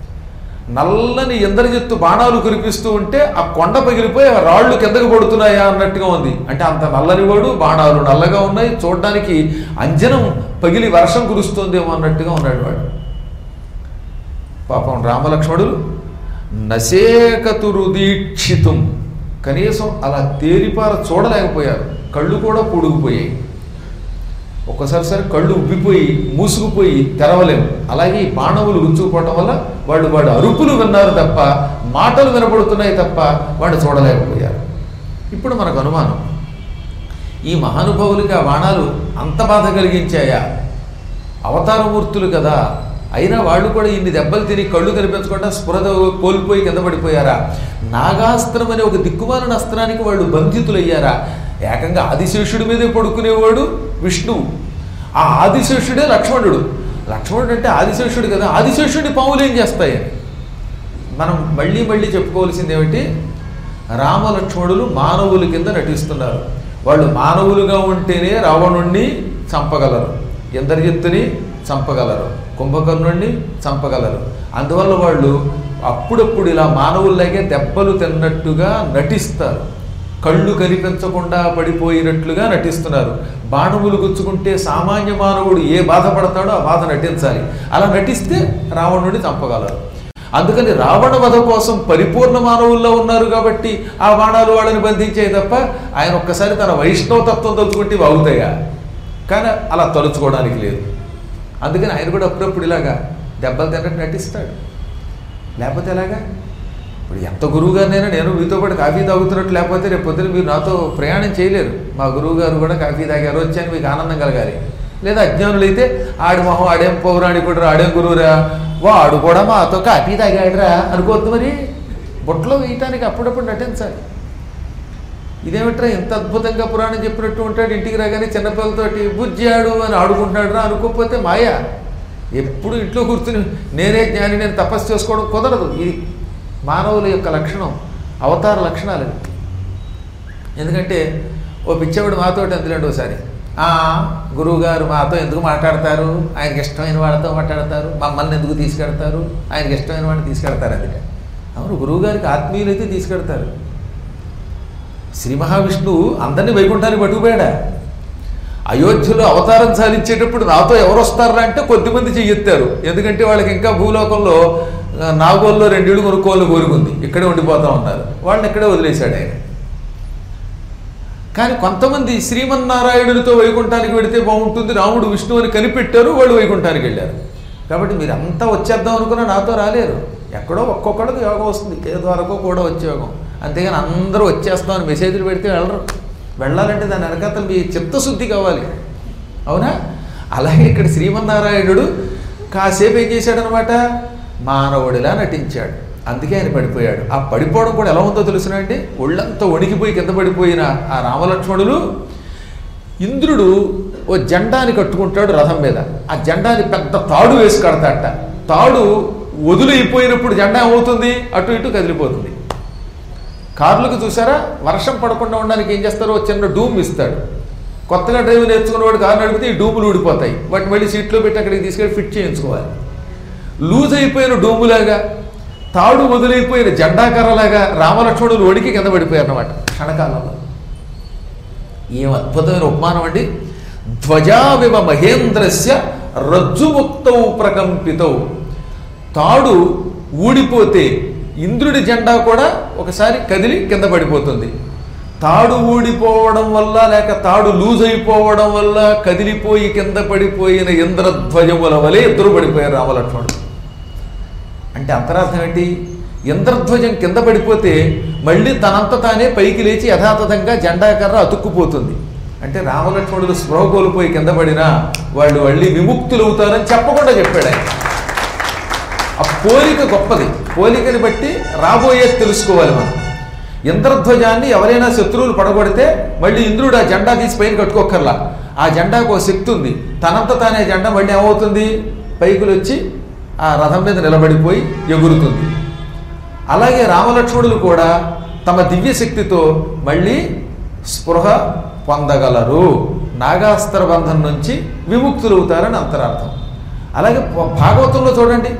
S1: నల్లని ఇంద్రజిత్తు బాణాలు కురిపిస్తూ ఉంటే ఆ కొండ పగిలిపోయి ఆ రాళ్ళు కిందకి పడుతున్నాయా అన్నట్టుగా ఉంది అంటే అంత నల్లని వాడు బాణాలు నల్లగా ఉన్నాయి చూడడానికి అంజనం పగిలి వర్షం కురుస్తుందేమో అన్నట్టుగా ఉన్నాడు వాడు పాపం రామలక్ష్మణులు నశేకతురు దీక్షితం కనీసం అలా తేరిపార చూడలేకపోయారు కళ్ళు కూడా పొడుగుపోయాయి ఒక్కసారి సరే కళ్ళు ఉబ్బిపోయి మూసుకుపోయి తెరవలేము అలాగే ఈ బాణములు గుచ్చుకుపోవటం వల్ల వాళ్ళు వాడు అరుపులు విన్నారు తప్ప మాటలు వినపడుతున్నాయి తప్ప వాడు చూడలేకపోయారు ఇప్పుడు మనకు అనుమానం ఈ మహానుభావులకి ఆ బాణాలు అంత బాధ కలిగించాయా అవతారమూర్తులు కదా అయినా వాళ్ళు కూడా ఇన్ని దెబ్బలు తిని కళ్ళు కనిపించకుండా స్పృహ కోల్పోయి కింద పడిపోయారా నాగాస్త్రం అనే ఒక దిక్కుమాలిన అస్త్రానికి వాళ్ళు బంధితులయ్యారా ఏకంగా ఆదిశేషుడి మీదే పడుకునేవాడు విష్ణువు ఆ ఆదిశేషుడే లక్ష్మణుడు లక్ష్మణుడు అంటే ఆదిశేషుడు కదా ఆదిశేషుడిని పాములు ఏం చేస్తాయని మనం మళ్ళీ మళ్ళీ చెప్పుకోవాల్సింది ఏమిటి రామలక్ష్మణులు మానవుల కింద నటిస్తున్నారు వాళ్ళు మానవులుగా ఉంటేనే రావణుణ్ణి చంపగలరు ఇంద్రజిత్తుని చంపగలరు కుంభకర్ణుణ్ణి చంపగలరు అందువల్ల వాళ్ళు అప్పుడప్పుడు ఇలా మానవుల్లాగే దెబ్బలు తిన్నట్టుగా నటిస్తారు కళ్ళు కనిపించకుండా పడిపోయినట్లుగా నటిస్తున్నారు బాణములు గుచ్చుకుంటే సామాన్య మానవుడు ఏ బాధపడతాడో ఆ బాధ నటించాలి అలా నటిస్తే రావణుడిని చంపగలరు అందుకని రావణ వధ కోసం పరిపూర్ణ మానవుల్లో ఉన్నారు కాబట్టి ఆ బాణాలు వాళ్ళని బంధించాయి తప్ప ఆయన ఒక్కసారి తన వైష్ణవ తత్వం తలుచుకుంటే వాగుతాయా కానీ అలా తలుచుకోవడానికి లేదు అందుకని ఆయన కూడా అప్పుడప్పుడు ఇలాగా దెబ్బలు తిన్నట్టు నటిస్తాడు లేకపోతే ఎలాగా ఇప్పుడు ఎంత గురువు గారినైనా నేను మీతో పాటు కాఫీ తాగుతున్నట్టు లేకపోతే రేపు పొద్దున మీరు నాతో ప్రయాణం చేయలేరు మా గురువు గారు కూడా కాఫీ తాగారు వచ్చాను మీకు ఆనందం కలగాలి లేదా అజ్ఞానులైతే ఆడి మొహం ఆడేం పౌరాణికుడు ఆడేం గురువురా వాడు కూడా మాతో కాఫీ తాగాడురా అనుకోవద్దు మరి బుట్టలో వేయటానికి అప్పుడప్పుడు నటించాలి ఇదేమిట్రా ఇంత అద్భుతంగా పురాణం చెప్పినట్టు ఉంటాడు ఇంటికి రాగానే చిన్నపిల్లలతోటి బుజ్జాడు అని ఆడుకుంటున్నాడు రా అనుకోకపోతే మాయ ఎప్పుడు ఇంట్లో కూర్చుని నేనే జ్ఞాని నేను తపస్సు చేసుకోవడం కుదరదు ఇది మానవుల యొక్క లక్షణం అవతార లక్షణాలు ఇవి. ఎందుకంటే ఓ పిచ్చవాడు మాతో అందులేండి ఒకసారి "ఆ, గురువుగారు మాతో ఎందుకు మాట్లాడతారు ఆయనకి ఇష్టమైన వాళ్ళతో మాట్లాడతారు మమ్మల్ని ఎందుకు తీసుకెడతారు ఆయనకి ఇష్టమైన వాళ్ళని తీసుకెడతారు అందుకే అవును గురువుగారికి ఆత్మీయులైతే తీసుకెడతారు శ్రీ మహావిష్ణువు అందరినీ వైకుంఠానికి పట్టుకుపోయాడా అయోధ్యలో అవతారం సాధించేటప్పుడు నాతో ఎవరు వస్తారా అంటే కొద్దిమంది చెయ్యెత్తారు ఎందుకంటే వాళ్ళకి ఇంకా భూలోకంలో ఆ, నాగోల్లో రెండేళ్ళు కొనుక్కోవాలి కోరుకుంది ఇక్కడే ఉండిపోతా ఉన్నారు వాళ్ళని ఇక్కడే వదిలేశాడు ఆయన కానీ కొంతమంది శ్రీమన్నారాయణుడితో వైకుంఠానికి వెడితే బాగుంటుంది రాముడు విష్ణువు అని కనిపెట్టారు వాళ్ళు వైకుంఠానికి వెళ్ళారు కాబట్టి మీరు అంతా వచ్చేద్దాం అనుకున్నా నాతో రాలేరు ఎక్కడో ఒక్కొక్కడికి యోగం వస్తుంది ఏ ద్వారాకో కూడా వచ్చే యోగం అంతేగాని అందరూ వచ్చేస్తామని మెసేజ్లు పెడితే వెళ్ళరు వెళ్ళాలంటే దాని వెనకాతలు మీ చిత్తశుద్ధి కావాలి అవునా అలాగే ఇక్కడ శ్రీమన్నారాయణుడు కాసేపు ఏం చేశాడనమాట మానవుడిలా నటించాడు అందుకే ఆయన పడిపోయాడు ఆ పడిపోవడం కూడా ఎలా ఉందో తెలుసునా అండి ఒళ్ళంతా వణికిపోయి కింద పడిపోయిన ఆ రామలక్ష్మణులు ఇంద్రుడు ఓ జెండాని కట్టుకుంటాడు రథం మీద ఆ జెండాని పెద్ద తాడు వేసి కడతాట తాడు వదులైపోయినప్పుడు జెండా ఏమవుతుంది అటు ఇటు కదిలిపోతుంది కార్లకు చూసారా వర్షం పడకుండా ఉండడానికి ఏం చేస్తారో ఓ చిన్న డూమ్ ఇస్తాడు కొత్తగా డ్రైవ్ నేర్చుకున్నవాడు కారు నడిపితే ఈ డూములు ఊడిపోతాయి వాటిని మళ్ళీ సీట్లో పెట్టి అక్కడికి తీసుకెళ్ళి ఫిట్ చేయించుకోవాలి లూజ్ అయిపోయిన డూములాగా తాడు వదిలైపోయిన జెండాకర్రలాగా రామలక్ష్మణులు వడికి కింద పడిపోయారు అన్నమాట క్షణకాలంలో ఏం అద్భుతమైన ఉపమానం అండి ధ్వజావివ మహేంద్రస్య రజ్జుముక్తౌ ప్రకంపితౌ తాడు ఊడిపోతే ఇంద్రుడి జెండా కూడా ఒకసారి కదిలి కింద పడిపోతుంది తాడు ఊడిపోవడం వల్ల లేక తాడు లూజ్ అయిపోవడం వల్ల కదిలిపోయి కింద పడిపోయిన ఇంద్రధ్వజముల వలె ఇద్దరు పడిపోయారు రామలక్ష్మణుడు అంటే అంతరార్థం ఏంటి ఇంద్రధ్వజం కింద పడిపోతే మళ్ళీ తనంత తానే పైకి లేచి యథాతథంగా జెండాకర్ర అతుక్కుపోతుంది అంటే రామలక్ష్మణుడు స్పృహ కోల్పోయి కింద పడినా వాళ్ళు మళ్ళీ విముక్తులు అవుతారని చెప్పకుండా చెప్పాడు ఆయన ఆ పోలిక గొప్పది పోలికని బట్టి రాబోయేది తెలుసుకోవాలి మనం ఇంద్రధ్వజాన్ని ఎవరైనా శత్రువులు పడగొడితే మళ్ళీ ఇంద్రుడు ఆ జెండా తీసి పైన కట్టుకోకర్లా ఆ జెండాకు ఒక శక్తి ఉంది తనంత తానే జెండా మళ్ళీ ఏమవుతుంది పైకులు వచ్చి ఆ రథం మీద నిలబడిపోయి ఎగురుతుంది అలాగే రామలక్ష్మణులు కూడా తమ దివ్య శక్తితో మళ్ళీ స్పృహ పొందగలరు నాగాస్త్ర బంధం నుంచి విముక్తులవుతారని అంతరార్థం అలాగే భాగవతంలో చూడండి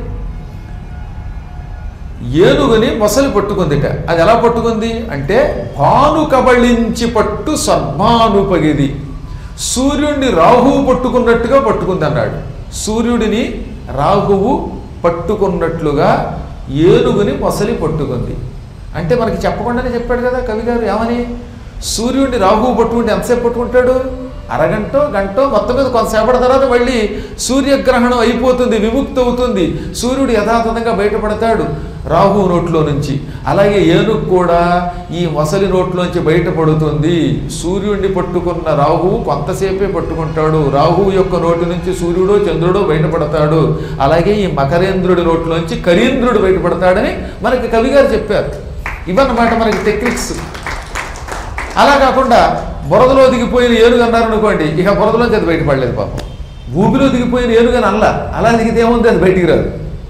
S1: ఏనుగుని మొసలి పట్టుకుందిట అది ఎలా పట్టుకుంది అంటే భాను కబళించి పట్టు సర్మానుపగిది సూర్యుడిని రాహువు పట్టుకున్నట్టుగా పట్టుకుంది అన్నాడు సూర్యుడిని రాహువు పట్టుకున్నట్లుగా ఏనుగుని మొసలి పట్టుకుంది అంటే మనకి చెప్పకుండానే చెప్పాడు కదా కవి గారు ఏమని సూర్యుడిని రాహువు పట్టుకుంటే ఎంతసేపు పట్టుకుంటాడు అరగంటో గంటో మొత్తం మీద కొంతసేపటి తర్వాత మళ్ళీ సూర్యగ్రహణం అయిపోతుంది విముక్తి అవుతుంది సూర్యుడు యథాతథంగా బయటపడతాడు రాహు నోట్లో నుంచి అలాగే ఏనుగు కూడా ఈ మొసలి నోట్లోంచి బయటపడుతుంది సూర్యుడిని పట్టుకున్న రాహువు కొంతసేపే పట్టుకుంటాడు రాహువు యొక్క నోటి నుంచి సూర్యుడో చంద్రుడో బయటపడతాడు అలాగే ఈ మకరేంద్రుడి నోట్లోంచి కరీంద్రుడు బయటపడతాడని మనకి కవిగారు చెప్పారు ఇవన్నమాట మనకి టెక్నిక్స్ అలా కాకుండా బురదలో దిగిపోయిన ఏనుగు అన్నారు అనుకోండి ఇక బురదలోంచి అది బయటపడలేదు పాపం భూమిలో దిగిపోయిన ఏనుగని అల్ల అలా దిగితే ఏముంది అది బయటికి రాదు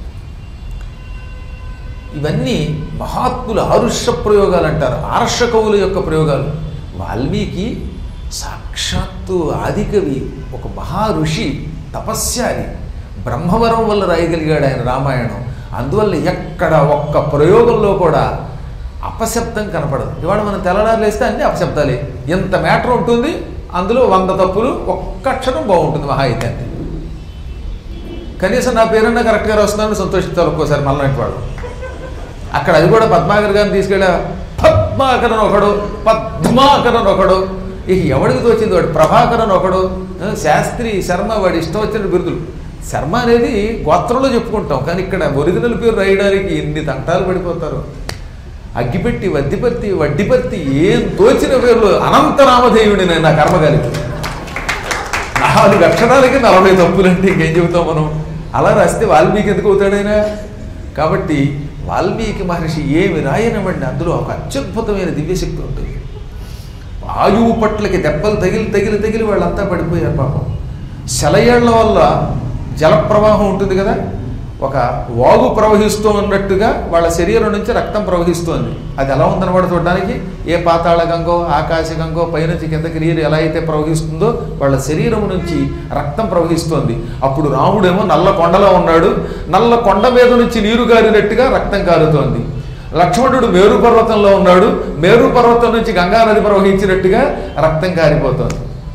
S1: ఇవన్నీ మహాత్ముల ఆరుష్య ప్రయోగాలు అంటారు ఆర్ష కవుల యొక్క ప్రయోగాలు వాల్మీకి సాక్షాత్తు ఆదికవి ఒక మహా ఋషి తపస్యాని బ్రహ్మవరం వల్ల రాయగలిగాడు ఆయన రామాయణం అందువల్ల ఎక్కడ ఒక్క ప్రయోగంలో కూడా అపశబ్దం కనపడదు ఇవాళ మనం తెల్లడారులు వేస్తే అన్ని అపశబ్దాలే ఎంత మ్యాటర్ ఉంటుంది అందులో వంద తప్పులు ఒక్క అక్షరం బాగుంటుంది మహా అయితే అంతే కనీసం నా పేరన్నా కరెక్ట్గా వస్తుందని సంతోషిస్తారు ఒక్కోసారి మళ్ళీ వాడు అక్కడ అది కూడా పద్మాకర్ గారిని తీసుకెళ్ళా పద్మాకరన్ ఒకడు పద్మాకరన్ ఒకడు ఇక ఎవడికి తోచింది వాడు ప్రభాకరన్ ఒకడు ఆ, శాస్త్రి శర్మ వాడి ఇష్టం వచ్చిన బిరుదులు శర్మ అనేది గోత్రంలో చెప్పుకుంటాం కానీ ఇక్కడ ఒరిజినల్ పేరు రాయడానికి ఎన్ని తంటాలు పడిపోతారు అగ్గిపెట్టి వద్దిపర్తి వడ్డిపర్తి ఏం తోచిన పేర్లు అనంతరామధేయుడి నేను నా కర్మగాలికి నాలుగు అక్షరాలకి నలభై తప్పులంటే ఇంకేం చెబుతాం మనం అలా రాస్తే వాల్మీకి ఎందుకు అవుతాడైనా కాబట్టి వాల్మీకి మహర్షి ఏమి రాయనివ్వండి అందులో ఒక అత్యద్భుతమైన దివ్యశక్తి ఉంటుంది ఆయువు పట్లకి దెబ్బలు తగిలి తగిలి తగిలి వాళ్ళంతా పడిపోయారు పాపం సెలయేళ్ల వల్ల జలప్రవాహం ఉంటుంది కదా ఒక వాగు ప్రవహిస్తూ ఉన్నట్టుగా వాళ్ళ శరీరం నుంచి రక్తం ప్రవహిస్తోంది అది ఎలా ఉందన్నమాట చూడడానికి ఏ పాతాళ గంగో ఆకాశ గంగో పైనుంచి కిందకి నీరు ఎలా అయితే ప్రవహిస్తుందో వాళ్ళ శరీరం నుంచి రక్తం ప్రవహిస్తోంది అప్పుడు రాముడేమో నల్ల కొండలో ఉన్నాడు నల్ల కొండ మీద నుంచి నీరు గారినట్టుగా రక్తం కారుతోంది లక్ష్మణుడు మేరు పర్వతంలో ఉన్నాడు మేరు పర్వతం నుంచి గంగా నది ప్రవహించినట్టుగా రక్తం కారిపోతోంది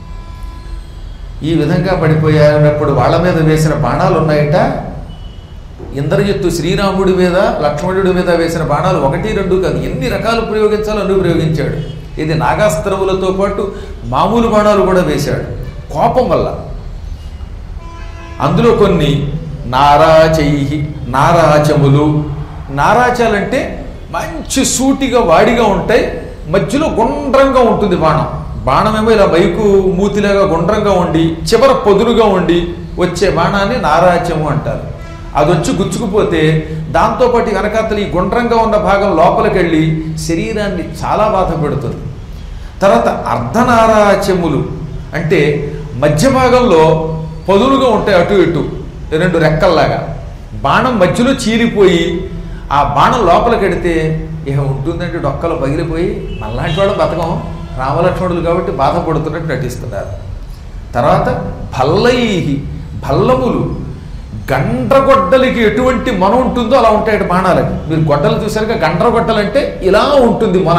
S1: ఈ విధంగా పడిపోయానప్పుడు వాళ్ళ మీద వేసిన బాణాలు ఉన్నాయట ఇంద్రజిత్తు శ్రీరాముడి మీద లక్ష్మణుడి మీద వేసిన బాణాలు ఒకటి రెండు కాదు ఎన్ని రకాలు ప్రయోగించాలో అన్ని ప్రయోగించాడు ఇది నాగాస్త్రములతో పాటు మామూలు బాణాలు కూడా వేశాడు కోపం వల్ల అందులో కొన్ని నారాచై నారాచములు నారాచాలంటే మంచి సూటిగా వాడిగా ఉంటాయి మధ్యలో గుండ్రంగా ఉంటుంది బాణం బాణమేమో ఇలా బైకు మూతిలాగా గుండ్రంగా ఉండి చివర పొదురుగా ఉండి వచ్చే బాణాన్ని నారాచము అంటారు అది వచ్చి గుచ్చుకుపోతే దాంతోపాటు వెనకాతలు ఈ గుండ్రంగా ఉన్న భాగం లోపలికి వెళ్ళి శరీరాన్ని చాలా బాధ పెడుతుంది తర్వాత అర్ధనారాచములు అంటే మధ్య భాగంలో పొదులుగా ఉంటాయి అటు ఇటు రెండు రెక్కల్లాగా బాణం మధ్యలో చీలిపోయి ఆ బాణం లోపలికి వెడితే ఇక ఉంటుందంటే డొక్కలు పగిలిపోయి మళ్ళాంటి వాడు బతకం రామలక్ష్మణులు కాబట్టి బాధపడుతున్నట్టు నటిస్తున్నారు తర్వాత భల్లై భల్లములు గండ్రగొడ్డలికి ఎటువంటి మొన ఉంటుందో అలా ఉంటాయి బాణాలకి మీరు గొడ్డలు చూసారుగా గండ్రగొడ్డలు అంటే ఇలా ఉంటుంది మొన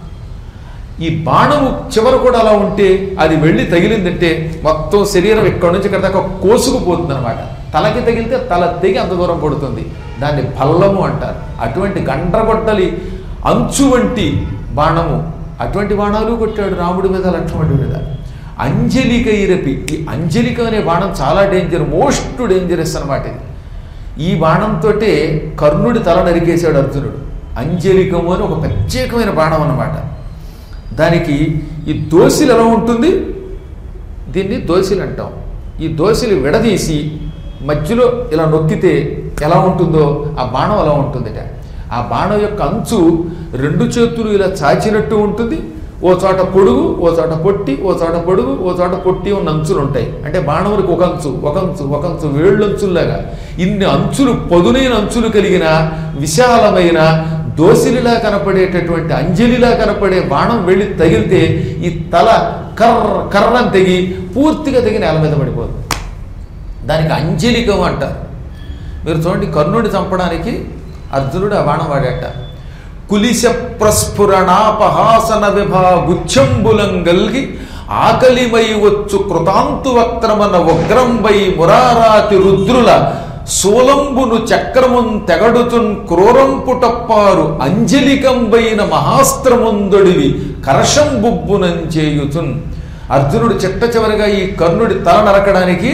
S1: ఈ బాణము చివర కూడా అలా ఉంటే అది వెళ్ళి తగిలిందంటే మొత్తం శరీరం ఇక్కడ నుంచి ఇక్కడ దాకా కోసుకుపోతుంది అనమాట తలకి తగిలితే తల తెగి అంత దూరం పడుతుంది దాన్ని భల్లము అంటారు అటువంటి గండ్రగొడ్డలి అంచు వంటి బాణము అటువంటి బాణాలు కొట్టాడు రాముడి మీద లక్ష్మణుడి మీద అంజలిక ఇరపి ఈ అంజలిక అనే బాణం చాలా డేంజర్ మోస్ట్ డేంజరస్ అనమాట ఇది ఈ బాణంతో కర్ణుడి తల నరికేశాడు అర్జునుడు అంజలికము అని ఒక ప్రత్యేకమైన బాణం అన్నమాట దానికి ఈ దోసిలు ఎలా ఉంటుంది దీన్ని దోసిలు అంటాం ఈ దోసిలు విడదీసి మధ్యలో ఇలా నొక్కితే ఎలా ఉంటుందో ఆ బాణం అలా ఉంటుందిట ఆ బాణం యొక్క అంచు రెండు చేతులు ఇలా చాచినట్టు ఉంటుంది ఓ చోట పొడుగు ఓ చోట పొట్టి ఓ చోట పొడుగు ఓ చోట పొట్టి ఉన్న అంచులు ఉంటాయి అంటే బాణములకు ఒక అంచు ఒక అంచు ఒక అంచు వేళ్ళు అంచుల్లాగా ఇన్ని అంచులు పదునైన అంచులు కలిగిన విశాలమైన దోసిలిలా కనపడేటటువంటి అంజలిలా కనపడే బాణం వెళ్ళి తగిలితే ఈ తల కర్ర కర్రని తెగి పూర్తిగా తెగి నేల మీద పడిపోతుంది దానికి అంజలికం అంటారు మీరు చూడండి కర్ణుడి చంపడానికి అర్జునుడు ఆ బాణం వాడేట కులిశ ప్రస్ఫురణాపహాసన విభాగుచ్చంబులం గల్గి ఆకలిమై వచ్చు కృతాంతు వక్రమన ఉగ్రంబై మురారాతి రుద్రుల సోలంబును చక్రమున్ తెగడుచున్ క్రూరంపుటప్పారు అంజలికంబైన మహాస్త్రముందొడివి కరశంబుబ్బునంచేయుచున్ అర్జునుడు చిట్ట చివరిగా ఈ కర్ణుడి తల నరకడానికి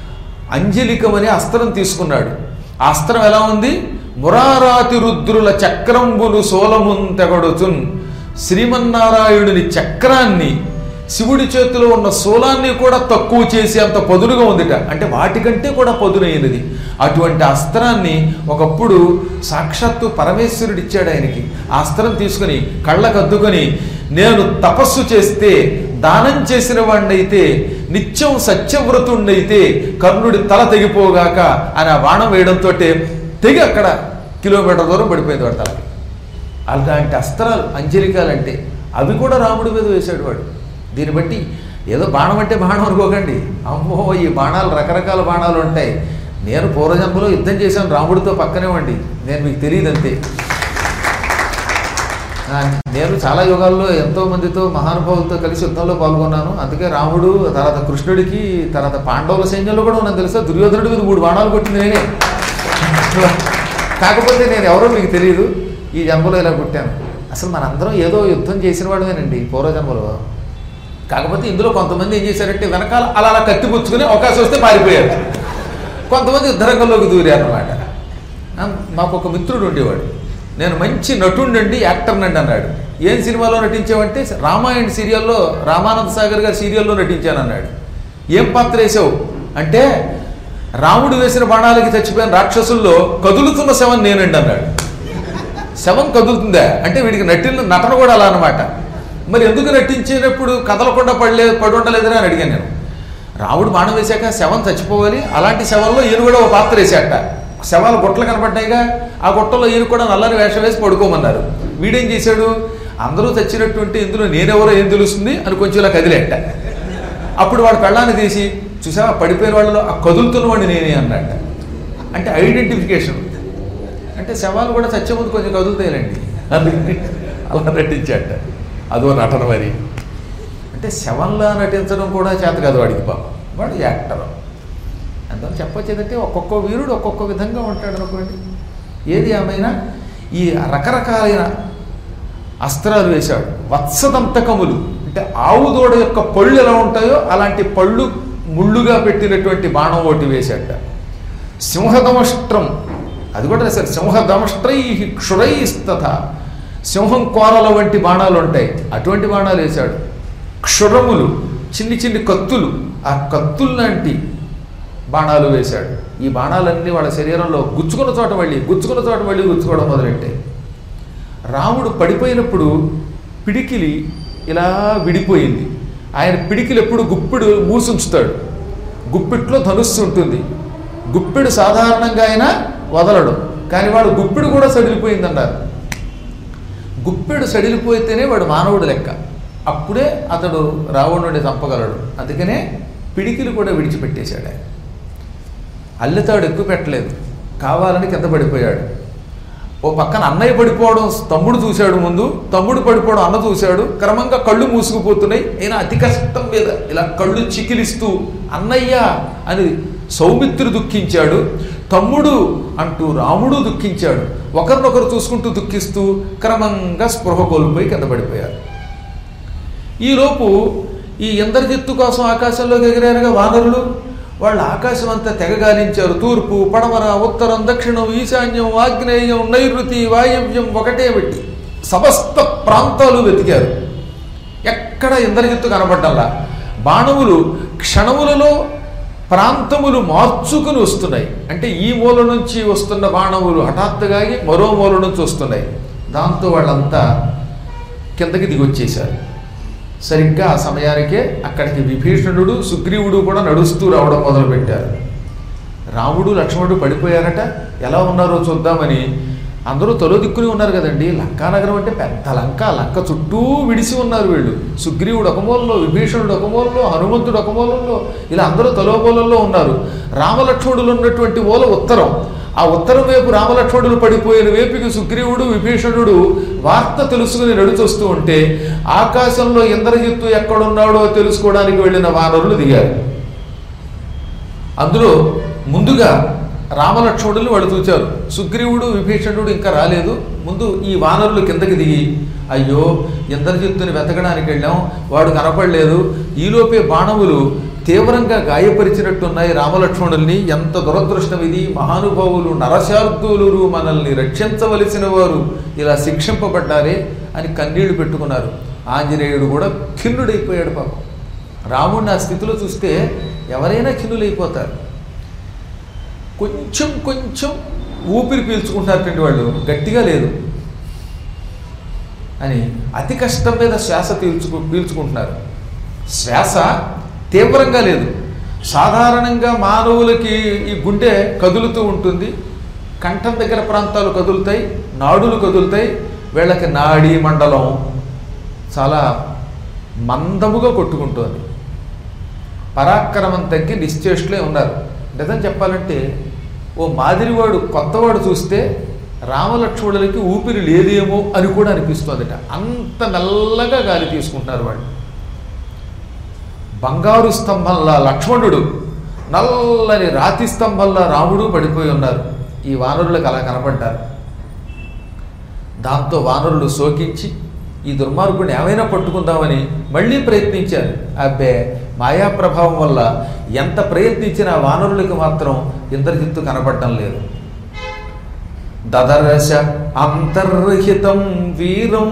S1: అంజలికం అనే అస్త్రం తీసుకున్నాడు ఆ అస్త్రం ఎలా ఉంది మురారాతి రుద్రుల చక్రంబును సోలమున్ తెగడుచున్ శ్రీమన్నారాయణుని చక్రాన్ని శివుడి చేతిలో ఉన్న శూలాన్ని కూడా తక్కువ చేసి అంత పదునుగా ఉందిట అంటే వాటికంటే కూడా పదునైనది అటువంటి అస్త్రాన్ని ఒకప్పుడు సాక్షాత్తు పరమేశ్వరుడు ఇచ్చాడు ఆయనకి ఆ అస్త్రం తీసుకుని కళ్ళకు అద్దుకొని నేను తపస్సు చేస్తే దానం చేసిన వాడినైతే నిత్యం సత్యవ్రతుణ్ణైతే కర్ణుడి తల తెగిపోగాక అని ఆ బాణం వేయడంతో తెగి అక్కడ కిలోమీటర్ దూరం పడిపోయింది వాడు తలకి అలాంటి అస్త్రాలు అంజలికాలంటే అవి కూడా రాముడి మీద వేశాడు వాడు దీన్ని బట్టి ఏదో బాణం అంటే బాణం అనుకోకండి అమ్మో ఈ బాణాలు రకరకాల బాణాలు ఉంటాయి నేను పూర్వజన్మలో యుద్ధం చేశాను రాముడితో పక్కనే ఉండి నేను మీకు తెలియదు అంతే ఆ, నేను చాలా యుగాల్లో ఎంతో మందితో మహానుభావులతో కలిసి యుద్ధంలో పాల్గొన్నాను అందుకే రాముడు తర్వాత కృష్ణుడికి తర్వాత పాండవుల సైన్యంలో కూడా ఉన్నాను తెలుసా దుర్యోధనుడి మీద మూడు బాణాలు కొట్టింది నేనే కాకపోతే నేను ఎవరో మీకు తెలియదు ఈ జన్మలో ఇలా పుట్టాను అసలు మనందరం ఏదో యుద్ధం చేసిన వాడమేనండి పూర్వజన్మలో కాకపోతే ఇందులో కొంతమంది ఏం చేశారంటే వెనకాల అలా అలా కత్తిపుచ్చుకుని అవకాశం వస్తే పారిపోయారు కొంతమంది యుద్ధరంగంలోకి దూరారు అనమాట మాకు ఒక మిత్రుడు ఉండేవాడు నేను మంచి నటుండండి యాక్టర్నండి అన్నాడు ఏం సినిమాలో నటించావంటే రామాయణ సీరియల్లో రామానంద సాగర్ గారి సీరియల్లో నటించాను అన్నాడు ఏం పాత్ర వేసావు అంటే రాముడు వేసిన బాణాలకి చచ్చిపోయిన రాక్షసుల్లో కదులుతున్న శవం నేనండి అన్నాడు శవం కదులుతుందా అంటే వీడికి నటిన నటన కూడా అలా అనమాట మరి ఎందుకు నటించినప్పుడు కదలకుండా పడలే పడి ఉండలేదని అని అడిగాను నేను రాముడు బాణం వేశాక శవం చచ్చిపోవాలి అలాంటి శవంలో ఈయన కూడా ఒక పాత్ర వేసాట శవాలు గుట్టలు కనపడ్డాయిగా ఆ గుట్టలో ఈయన కూడా నల్లని వేషం వేసి పడుకోమన్నారు వీడేం చేశాడు అందరూ చచ్చినటువంటి ఇందులో నేనెవరో ఏం తెలుస్తుంది అని కొంచెం ఇలా కదిలేట అప్పుడు వాడు పెళ్ళాన్ని తీసి చూసావా పడిపోయిన వాళ్ళలో ఆ కదులుతున్న వాడిని నేనే అన్నట్ట అంటే ఐడెంటిఫికేషన్ అంటే శవాలు కూడా చచ్చే ముందు కొంచెం కదులుతాయిలండి అందుకని అలా నటించాట అదో నటన మరి అంటే శవంలా నటించడం కూడా చేత కాదు వాడికి పాపం వాడు యాక్టర్ అందువల్ల చెప్పొచ్చేదంటే ఒక్కొక్క వీరుడు ఒక్కొక్క విధంగా ఉంటాడు అనుకోండి ఏది ఏమైనా ఈ రకరకాలైన అస్త్రాలు వేశాడు వత్సదంతకములు అంటే ఆవు దూడ యొక్క పళ్ళు ఎలా ఉంటాయో అలాంటి పళ్ళు ముళ్ళుగా పెట్టినటువంటి బాణం ఒకటి వేశాట సింహదమష్ట్రం అది కూడా రాశారు సింహదమష్ట్రై క్షురైస్తథ సింహం కోరల వంటి బాణాలు ఉంటాయి అటువంటి బాణాలు వేశాడు క్షురములు చిన్ని చిన్ని కత్తులు ఆ కత్తులు లాంటి బాణాలు వేశాడు ఈ బాణాలన్నీ వాళ్ళ శరీరంలో గుచ్చుకున్న చోట మళ్ళీ గుచ్చుకున్న చోట మళ్ళీ గుచ్చుకోవడం మొదలెట్టాయి రాముడు పడిపోయినప్పుడు పిడికిలి ఇలా విడిపోయింది ఆయన పిడికిలు ఎప్పుడు గుప్పిడు మూసుంచుతాడు గుప్పిట్లో ధనుస్సు ఉంటుంది గుప్పిడు సాధారణంగా ఆయన వదలడు కానీ వాడు గుప్పిడు కూడా సడిలిపోయిందన్నారు గుప్పెడు సడిలిపోతేనే వాడు మానవుడు లెక్క అప్పుడే అతడు రావణుడిని చంపగలడు అందుకనే పిడికిలు కూడా విడిచిపెట్టేశాడు ఆయన అల్లెతాడు ఎక్కువ పెట్టలేదు కావాలని కింద పడిపోయాడు ఓ పక్కన అన్నయ్య పడిపోవడం తమ్ముడు చూశాడు ముందు తమ్ముడు పడిపోవడం అన్న చూశాడు క్రమంగా కళ్ళు మూసుకుపోతున్నాయి అయినా అతి కష్టం మీద ఇలా కళ్ళు చికిలిస్తూ అన్నయ్య అని సౌమిత్రుడు దుఃఖించాడు తమ్ముడు అంటూ రాముడు దుఃఖించాడు ఒకరినొకరు చూసుకుంటూ దుఃఖిస్తూ క్రమంగా స్పృహ కోల్పోయి కింద పడిపోయారు ఈలోపు ఈ ఇంద్రజిత్తు కోసం ఆకాశంలోకి ఎగిరారుగా వానరులు వాళ్ళు ఆకాశం అంతా తెగగాలించారు తూర్పు పడమర ఉత్తరం దక్షిణం ఈశాన్యం ఆగ్నేయం నైరుతి వాయవ్యం ఒకటే పెట్టి సమస్త ప్రాంతాలు వెతికారు ఎక్కడ ఇంద్రజిత్తు కనబడ్డల్లా బాణములు క్షణములలో ప్రాంతములు మార్చుకుని వస్తున్నాయి అంటే ఈ మూల నుంచి వస్తున్న బాణములు హఠాత్తుగా ఆగి మరో మూల నుంచి వస్తున్నాయి దాంతో వాళ్ళంతా కిందకి దిగొచ్చేశారు సరిగ్గా ఆ సమయానికే అక్కడికి విభీషణుడు సుగ్రీవుడు కూడా నడుస్తూ రావడం మొదలుపెట్టారు రాముడు లక్ష్మణుడు పడిపోయారట ఎలా ఉన్నారో చూద్దామని అందరూ తొలి దిక్కుని ఉన్నారు కదండి లంకానగరం అంటే పెద్ద లంక లంక చుట్టూ విడిసి ఉన్నారు వీళ్ళు సుగ్రీవుడు ఒక మూలలో విభీషణుడు ఒక మూలలో హనుమంతుడు ఒక మూలలో ఇలా అందరూ తలో మూలల్లో ఉన్నారు రామలక్ష్మణులు ఉన్నటువంటి మూల ఉత్తరం ఆ ఉత్తరం వైపు రామలక్ష్మణులు పడిపోయిన వైపుకి సుగ్రీవుడు విభీషణుడు వార్త తెలుసుకుని నడుచొస్తూ ఉంటే ఆకాశంలో ఇంద్రజిత్తు ఎక్కడున్నాడో తెలుసుకోవడానికి వెళ్ళిన వానరులు దిగారు అందులో ముందుగా రామలక్ష్మణుల్ని వాళ్ళు చూచారు సుగ్రీవుడు విభీషణుడు ఇంకా రాలేదు ముందు ఈ వానరులు కిందకి దిగి అయ్యో ఇంద్రజిత్తుని వెతకడానికి వెళ్ళాం వాడు కనపడలేదు ఈలోపే బాణములు తీవ్రంగా గాయపరిచినట్టున్నాయి రామలక్ష్మణుల్ని ఎంత దురదృష్టం ఇది మహానుభావులు నరశార్దులు మనల్ని రక్షించవలసిన వారు ఇలా శిక్షింపబడ్డారే అని కన్నీళ్లు పెట్టుకున్నారు ఆంజనేయుడు కూడా ఖిన్నుడైపోయాడు పాపం రాముడిని ఆ స్థితిలో చూస్తే ఎవరైనా ఖిన్నులైపోతారు కొంచెం కొంచెం ఊపిరి పీల్చుకుంటారటండి వాళ్ళు గట్టిగా లేదు అని అతి కష్టం మీద శ్వాస పీల్చుకు పీల్చుకుంటున్నారు శ్వాస తీవ్రంగా లేదు సాధారణంగా మానవులకి ఈ గుండె కదులుతూ ఉంటుంది కంఠం దగ్గర ప్రాంతాలు కదులుతాయి నాడులు కదులుతాయి వీళ్ళకి నాడీ మండలం చాలా మందముగా కొట్టుకుంటోంది పరాక్రమం తగ్గి నిశ్చేష్లే ఉన్నారు నిజం చెప్పాలంటే ఓ మాదిరివాడు కొత్తవాడు చూస్తే రామలక్ష్మణులకి ఊపిరి లేదేమో అని కూడా అనిపిస్తోందట అంత మెల్లగా గాలి తీసుకుంటున్నారు వాళ్ళు బంగారు స్తంభంలా లక్ష్మణుడు నల్లని రాతి స్తంభంలా రాముడు పడిపోయి ఉన్నారు ఈ వానరులకు అలా కనపడ్డారు దాంతో వానరులు శోకించి ఈ దుర్మార్గుడిని ఏమైనా పట్టుకుందామని మళ్ళీ ప్రయత్నించారు అబ్బే మాయా ప్రభావం వల్ల ఎంత ప్రయత్నించినా వానరులకి మాత్రం ఇంద్రజిత్తు కనపడటం లేదు దదర్శ అంతర్హితం వీరం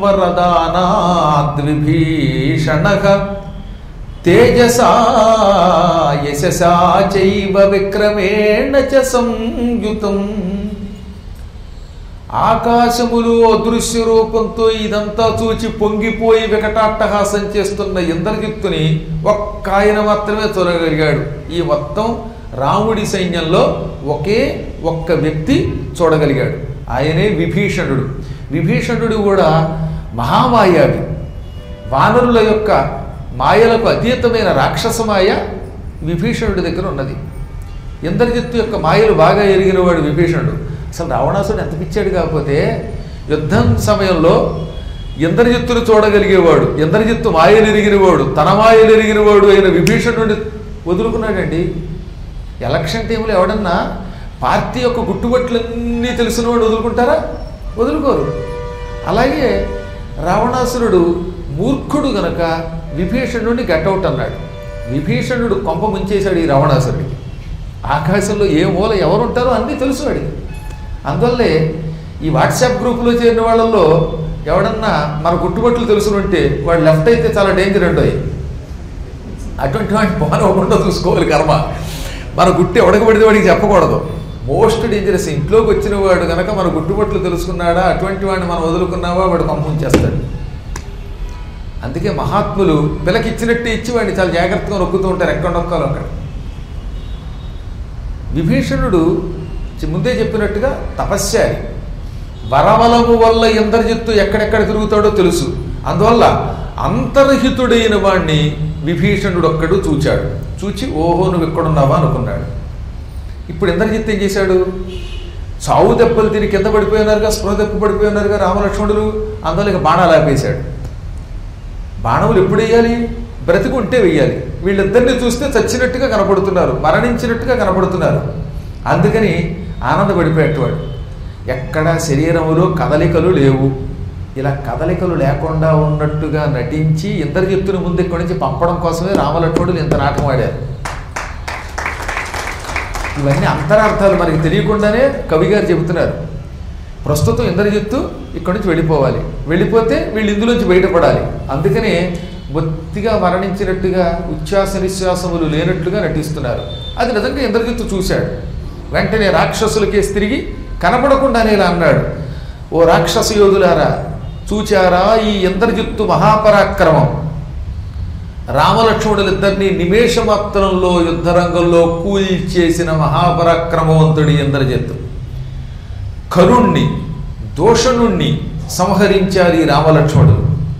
S1: వరదానాద్విభీషణ తేజసా యశసా చైవ విక్రమేణ చ సంయుతం ఆకాశములు అదృశ్య రూపంతో ఇదంతా చూచి పొంగిపోయి వికటాట్టహాసం చేస్తున్న ఇంద్రజిత్తుని ఒక్క ఆయన మాత్రమే చూడగలిగాడు ఈ మొత్తం రాముడి సైన్యంలో ఒకే ఒక్క వ్యక్తి చూడగలిగాడు ఆయనే విభీషణుడు విభీషణుడు కూడా మహామాయావి వానరుల యొక్క మాయలకు అతీతమైన రాక్షస మాయ విభీషణుడి దగ్గర ఉన్నది ఇంద్రజిత్తు యొక్క మాయలు బాగా ఎరిగినవాడు విభీషణుడు అసలు రావణాసుడు ఎంత పిచ్చాడు కాకపోతే యుద్ధం సమయంలో ఇంద్రజిత్తును చూడగలిగేవాడు ఇంద్రజిత్తు మాయలు ఎరిగినవాడు తన మాయలు ఎరిగినవాడు అయిన విభీషణుడిని వదులుకున్నాడండి ఎలక్షన్ టైంలో ఎవడన్నా పార్టీ యొక్క గుట్టుబట్లన్నీ తెలిసిన వాడు వదులుకుంటారా వదులుకోరు అలాగే రావణాసురుడు మూర్ఖుడు గనక విభీషణుడిని గట్టౌట్ అన్నాడు విభీషణుడు కొంప ముంచేశాడు ఈ రావణాసురుడికి ఆకాశంలో ఏ మూల ఎవరుంటారో అన్నీ తెలుసు వాడికి అందువల్లే ఈ వాట్సాప్ గ్రూపులో చేరిన వాళ్ళల్లో ఎవడన్నా మన గుట్టుబట్లు తెలుసునుంటే వాడు లెఫ్ట్ అయితే చాలా డేంజర్ అండి అటువంటి వాడిని పోనవ్వకుండా చూసుకోవాలి కర్మ మన గుట్టు ఎవడకబడితే వాడికి చెప్పకూడదు మోస్ట్ డేంజరస్ ఇంట్లోకి వచ్చిన వాడు కనుక మన గుట్టుబట్లు తెలుసుకున్నాడా అటువంటి వాడిని మనం వదులుకున్నావా వాడు పంపించేస్తాడు అందుకే మహాత్ములు పిల్లకిచ్చినట్టు ఇచ్చి వాడిని చాలా జాగ్రత్తగా నొక్కుతూ ఉంటారు ఎక్కడ నొక్కాలో అక్కడ విభీషణుడు చి- ముందే చెప్పినట్టుగా తపస్యారి వరవలము వల్ల ఇంద్రజిత్తు ఎక్కడెక్కడ తిరుగుతాడో తెలుసు అందువల్ల అంతర్హితుడైన వాణ్ణి విభీషణుడు ఒక్కడు చూచాడు చూచి ఓహో నువ్వు ఎక్కడున్నావా అనుకున్నాడు ఇప్పుడు ఇంద్రజిత్తు ఏం చేశాడు చావు దెబ్బలు తిరిగి కింద పడిపోయినారుగా స్పృహ దెబ్బ పడిపోయినారుగా రామలక్ష్మణులు అందువల్ల ఇక బాణాలు ఆపేశాడు బాణములు ఎప్పుడు వేయాలి బ్రతికుంటే వెయ్యాలి వీళ్ళిద్దరిని చూస్తే చచ్చినట్టుగా కనపడుతున్నారు మరణించినట్టుగా కనపడుతున్నారు అందుకని ఆనందపడిపోయేటవాడు ఎక్కడ శరీరములో కదలికలు లేవు ఇలా కదలికలు లేకుండా ఉన్నట్టుగా నటించి ఇంద్రజిత్తుని ముందు ఇక్కడి నుంచి పంపడం కోసమే రామలక్ష్మణులు ఇంత నాటకం ఆడారు ఇవన్నీ అంతరార్థాలు మనకి తెలియకుండానే కవి గారు చెబుతున్నారు ప్రస్తుతం ఇంద్రజిత్తు ఇక్కడి నుంచి వెళ్ళిపోవాలి వెళ్ళిపోతే వీళ్ళు ఇందులోంచి బయటపడాలి అందుకనే బొత్తిగా మరణించినట్టుగా ఉచ్ఛ్వాస నిశ్వాసములు లేనట్లుగా నటిస్తున్నారు అది నిజంగా ఇంద్రజిత్తు చూశాడు వెంటనే రాక్షసులకేసి తిరిగి కనపడకుండానే ఇలా అన్నాడు ఓ రాక్షస యోధులారా చూచారా ఈ ఇంద్రజిత్తు మహాపరాక్రమం రామలక్ష్మణులిద్దరినీ నిమేషమాత్రంలో యుద్ధరంగంలో కూల్చేసిన మహాపరాక్రమవంతుడి ఇంద్రజిత్తు కరుణ్ణి దోషణుణ్ణి సంహరించారు ఈ రామలక్ష్మణుడు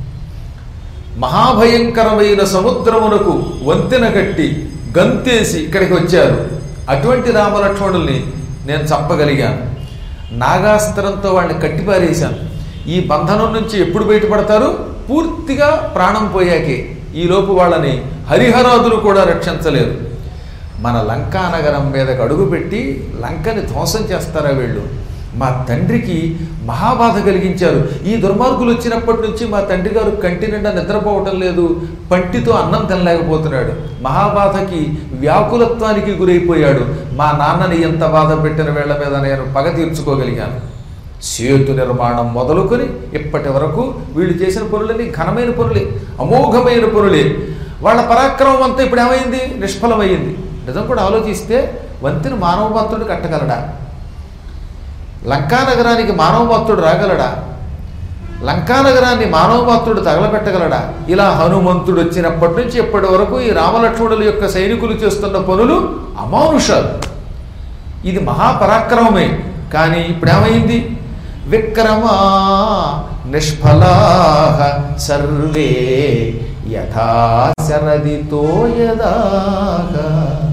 S1: మహాభయంకరమైన సముద్రమునకు వంతెన కట్టి గంతేసి ఇక్కడికి వచ్చారు అటువంటి రామలక్ష్మణుల్ని నేను చంపగలిగాను నాగాస్త్రంతో వాడిని కట్టిపారేశాను ఈ బంధనం నుంచి ఎప్పుడు బయటపడతారు పూర్తిగా ప్రాణం పోయాకే ఈలోపు వాళ్ళని హరిహరాదులు కూడా రక్షించలేరు మన లంకా నగరం మీదకు అడుగుపెట్టి లంకని ధ్వంసం చేస్తారా వీళ్ళు మా తండ్రికి మహాబాధ కలిగించారు ఈ దుర్మార్గులు వచ్చినప్పటి నుంచి మా తండ్రి గారు కంటి నిండా నిద్రపోవటం లేదు పంటితో అన్నం తినలేకపోతున్నాడు మహాబాధకి వ్యాకులత్వానికి గురైపోయాడు మా నాన్నని ఎంత బాధ పెట్టిన వేళ్ల మీద నేను పగ తీర్చుకోగలిగాను సేతు నిర్మాణం మొదలుకొని ఇప్పటి వరకు వీళ్ళు చేసిన పనులన్నీ ఘనమైన పనులే అమోఘమైన పనులే వాళ్ళ పరాక్రమం అంతా ఇప్పుడు ఏమైంది నిష్ఫలమైంది నిజం కూడా ఆలోచిస్తే వంతిని మానవ మాత్రుడు కట్టగలడా లంకా నగరానికి మానవ మాత్రుడు రాగలడా లంకా నగరాన్ని మానవ మాత్రుడు తగలబెట్టగలడా ఇలా హనుమంతుడు వచ్చినప్పటి నుంచి ఇప్పటి వరకు ఈ రామలక్ష్మణుల యొక్క సైనికులు చేస్తున్న పనులు అమానుషాలు ఇది మహాపరాక్రమమే కానీ ఇప్పుడు ఏమైంది విక్రమా నిష్ఫలా సర్వే యథా శరదితో యదాగా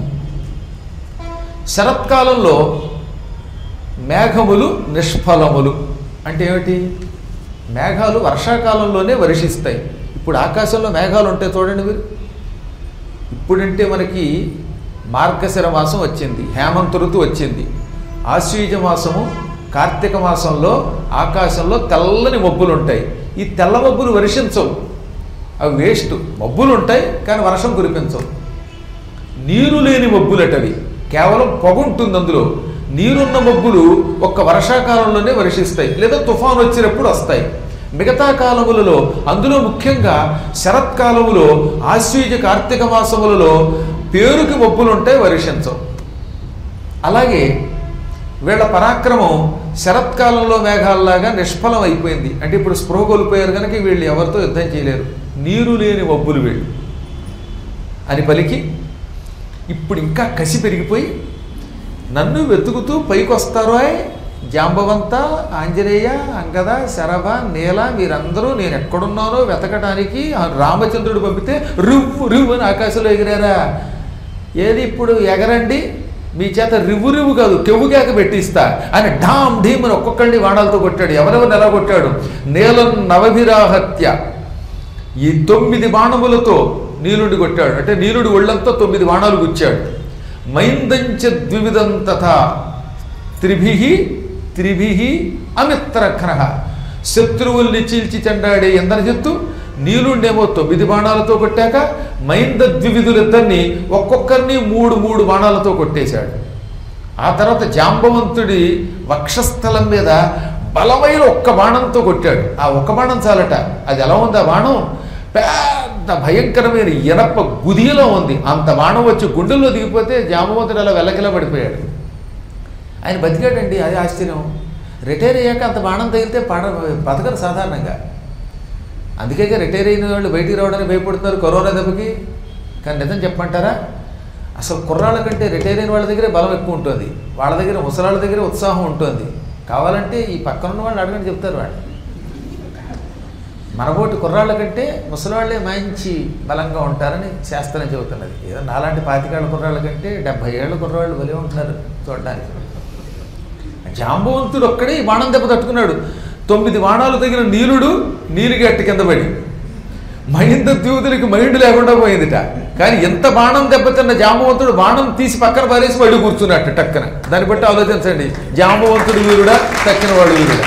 S1: శరత్కాలంలో మేఘములు నిష్ఫలములు అంటే ఏమిటి మేఘాలు వర్షాకాలంలోనే వర్షిస్తాయి ఇప్పుడు ఆకాశంలో మేఘాలు ఉంటాయి చూడండి మీరు ఇప్పుడంటే మనకి మార్గశిర మాసం వచ్చింది హేమంత ఋతు వచ్చింది ఆశ్వీజ మాసము కార్తీక మాసంలో ఆకాశంలో తెల్లని మబ్బులు ఉంటాయి ఈ తెల్ల మబ్బులు వర్షించవు అవి వేస్ట్ మబ్బులు ఉంటాయి కానీ వర్షం కురిపించవు నీరు లేని మబ్బులటవి కేవలం పొగ ఉంటుంది అందులో నీరున్న మబ్బులు ఒక్క వర్షాకాలంలోనే వర్షిస్తాయి లేదా తుఫాన్ వచ్చినప్పుడు వస్తాయి మిగతా కాలములలో అందులో ముఖ్యంగా శరత్కాలములో ఆశ్వీజ కార్తీక మాసములలో పేరుకి మబ్బులు ఉంటాయి వర్షించవు అలాగే వీళ్ళ పరాక్రమం శరత్కాలంలో మేఘాల్లాగా నిష్ఫలం అయిపోయింది అంటే ఇప్పుడు స్పృహ కోల్పోయారు కనుక వీళ్ళు ఎవరితో యుద్ధం చేయలేరు నీరు లేని వబ్బులు వీళ్ళు అని పలికి ఇప్పుడు ఇంకా కసి పెరిగిపోయి నన్ను వెతుకుతూ పైకి వస్తారో జాంబవంత ఆంజనేయ అంగద శరభ నీల మీరందరూ నేను ఎక్కడున్నానో వెతకడానికి ఆ రామచంద్రుడు పంపితే రువ్వు రువ్వు అని ఆకాశంలో ఎగిరారా ఏది ఇప్పుడు ఎగరండి మీ చేత రివ్వు రివ్వు కాదు కెవ్వు కేక పెట్టిస్తా అని ఢామ్ ఢీమ్ అని ఒక్కొక్కడిని వాడాలతో కొట్టాడు ఎవరెవరిని ఎలా కొట్టాడు నీలం నవభిరాహత్య ఈ తొమ్మిది బాణములతో నీలుడి కొట్టాడు అంటే నీలుడి ఒళ్ళంతా తొమ్మిది బాణాలు గుచ్చాడు మైందంచ ద్వివిధం తథా త్రిభి త్రిభి అమిత్రఘ్న శత్రువుల్ని చీల్చి చెండాడే ఇంద్రజిత్తు నీలుండేమో తొమ్మిది బాణాలతో కొట్టాక మైంద ద్వివిధులిద్దరిని ఒక్కొక్కరిని మూడు మూడు బాణాలతో కొట్టేశాడు ఆ తర్వాత జాంబవంతుడి వక్షస్థలం మీద బలమైన ఒక్క బాణంతో కొట్టాడు ఆ ఒక్క బాణం చాలట అది ఎలా ఉంది ఆ బాణం పెద్ద భయంకరమైన ఇనప గుదిలో ఉంది అంత బాణం వచ్చి గుండెల్లో దిగిపోతే జాంబవంతుడు అలా వెల్లకిలా పడిపోయాడు ఆయన బతికాడండి అది ఆశ్చర్యం రిటైర్ అయ్యాక అంత బాణం తగిలితే పడ బతకరు సాధారణంగా అందుకే రిటైర్ అయిన వాళ్ళు బయటికి రావడానికి భయపడుతున్నారు కరోనా దెబ్బకి కానీ నిజం చెప్పమంటారా అసలు కుర్రాళ్ళ కంటే రిటైర్ అయిన వాళ్ళ దగ్గరే బలం ఎక్కువ ఉంటుంది వాళ్ళ దగ్గర ముసలాళ్ళ దగ్గర ఉత్సాహం ఉంటుంది కావాలంటే ఈ పక్కన ఉన్న వాళ్ళు అడగని చెప్తారు వాళ్ళు మనబోటి కుర్రాళ్ళ కంటే ముసలివాళ్ళే మంచి బలంగా ఉంటారని శాస్త్రం చెబుతున్నది ఏదో నాలాంటి పాతికేళ్ల కుర్రాళ్ళ కంటే డెబ్భై ఏళ్ళ కుర్రాళ్ళు బలి ఉంటున్నారు చూడడానికి జాంబవంతుడు ఒక్కడే ఈ బాణం దెబ్బ తట్టుకున్నాడు తొమ్మిది బాణాలు తగిన నీలుడు నీలుగట్టి కింద పడి మహింద ద్యూతులకి మైండ్ లేకుండా పోయిందిట కానీ ఎంత బాణం దెబ్బతిన్న జాంబవంతుడు బాణం తీసి పక్కన పారేసి మళ్ళీ కూర్చున్నట్టు టక్కన దాన్ని బట్టి ఆలోచించండి జాంబవంతుడు వీరుడా తక్కిన వాడు వీరుడా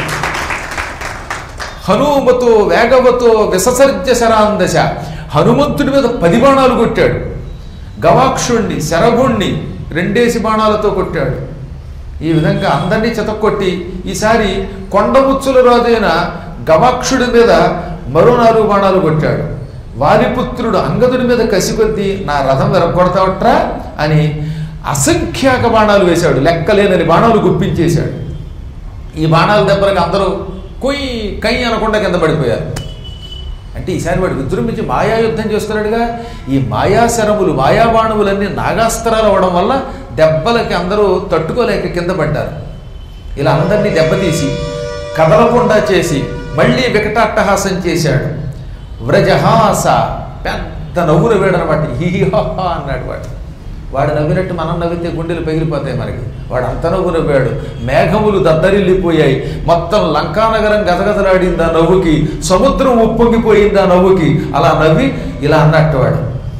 S1: హనుమతో వేగవతో విససర్జ శరాందశ హనుమంతుడి మీద పది బాణాలు కొట్టాడు గవాక్షుణ్ణి శరభుణ్ణి రెండేసి బాణాలతో కొట్టాడు ఈ విధంగా అందరినీ చెతక్కొట్టి ఈసారి కొండముచ్చుల రాజైన గవాక్షుడి మీద మరో నాలుగు బాణాలు కొట్టాడు వారిపుత్రుడు అంగదుడి మీద కసికొద్ది నా రథం విరగొడతావట్రా అని అసంఖ్యాక బాణాలు వేశాడు లెక్కలేనని బాణాలు గుప్పించేశాడు ఈ బాణాల దెబ్బలకు అందరూ కొయ్యి కై అనకుండా కింద పడిపోయారు అంటే ఈసారి వాడు విజృంభించి మాయా యుద్ధం చేస్తున్నాడుగా ఈ మాయాశరములు మాయాబాణువులన్నీ నాగాస్త్రాలు అవ్వడం వల్ల దెబ్బలకి అందరూ తట్టుకోలేక కింద పడ్డారు ఇలా అందరినీ దెబ్బతీసి కదలకుండా చేసి మళ్ళీ వికటాట్టహాసం చేశాడు వ్రజహాస పెద్ద నవ్వులు వేడనమాట హిహిహా అన్నాడు వాడు వాడు నవ్వినట్టు మనం నవ్వితే గుండెలు పగిలిపోతాయి మనకి వాడు అంత నవ్వు నవ్వాడు మేఘములు దద్దరిల్లిపోయాయి మొత్తం లంకానగరం గదగదలాడింది ఆ నవ్వుకి సముద్రం ఉప్పొంగిపోయింది ఆ నవ్వుకి అలా నవ్వి ఇలా అన్నట్టు వాడు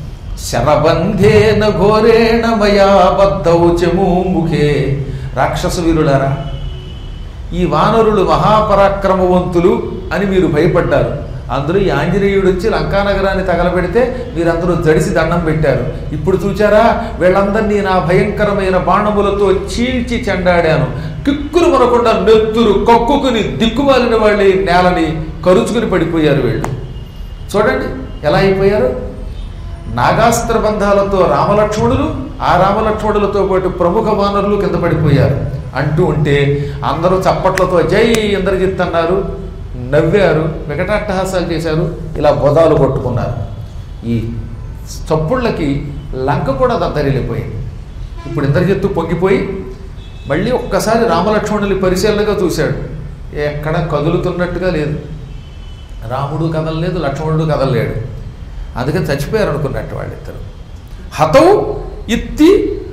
S1: శరబంధేన ఘోరేణ మయా బద్ధౌ చమూ ముఖే రాక్షస వీరులారా ఈ వానరులు మహాపరాక్రమవంతులు అని మీరు భయపడ్డారు అందులో ఈ ఆంజనేయుడు వచ్చి లంకానగరాన్ని తగలబెడితే మీరందరూ జడిసి దండం పెట్టారు ఇప్పుడు చూచారా వీళ్ళందరినీ నా భయంకరమైన బాణములతో చీల్చి చెండాడాను కిక్కులు మనకుండా నెత్తురు కక్కుకుని దిక్కుమాలిన వాళ్ళి నేలని కరుచుకుని పడిపోయారు వీళ్ళు చూడండి ఎలా అయిపోయారు నాగాస్త్ర బంధాలతో రామలక్ష్మణులు ఆ రామలక్ష్మణులతో పాటు ప్రముఖ వానరులు కింద పడిపోయారు అంటూ ఉంటే అందరూ చప్పట్లతో జై ఇంద్రజిత్ అన్నారు నవ్వారు వికటాట్టహాసాలు చేశారు ఇలా బొదాలు కొట్టుకున్నారు ఈ చప్పుళ్ళకి లంక కూడా దద్దరిల్లిపోయింది ఇప్పుడు ఇంద్రజిత్తు పొంగిపోయి మళ్ళీ ఒక్కసారి రామలక్ష్మణుని పరిశీలనగా చూశాడు ఎక్కడ కదులుతున్నట్టుగా లేదు రాముడు కదలలేదు లక్ష్మణుడు కదలలేడు అందుకని చచ్చిపోయారు అనుకున్నట్టు వాళ్ళిద్దరు హతౌ ఇత్తి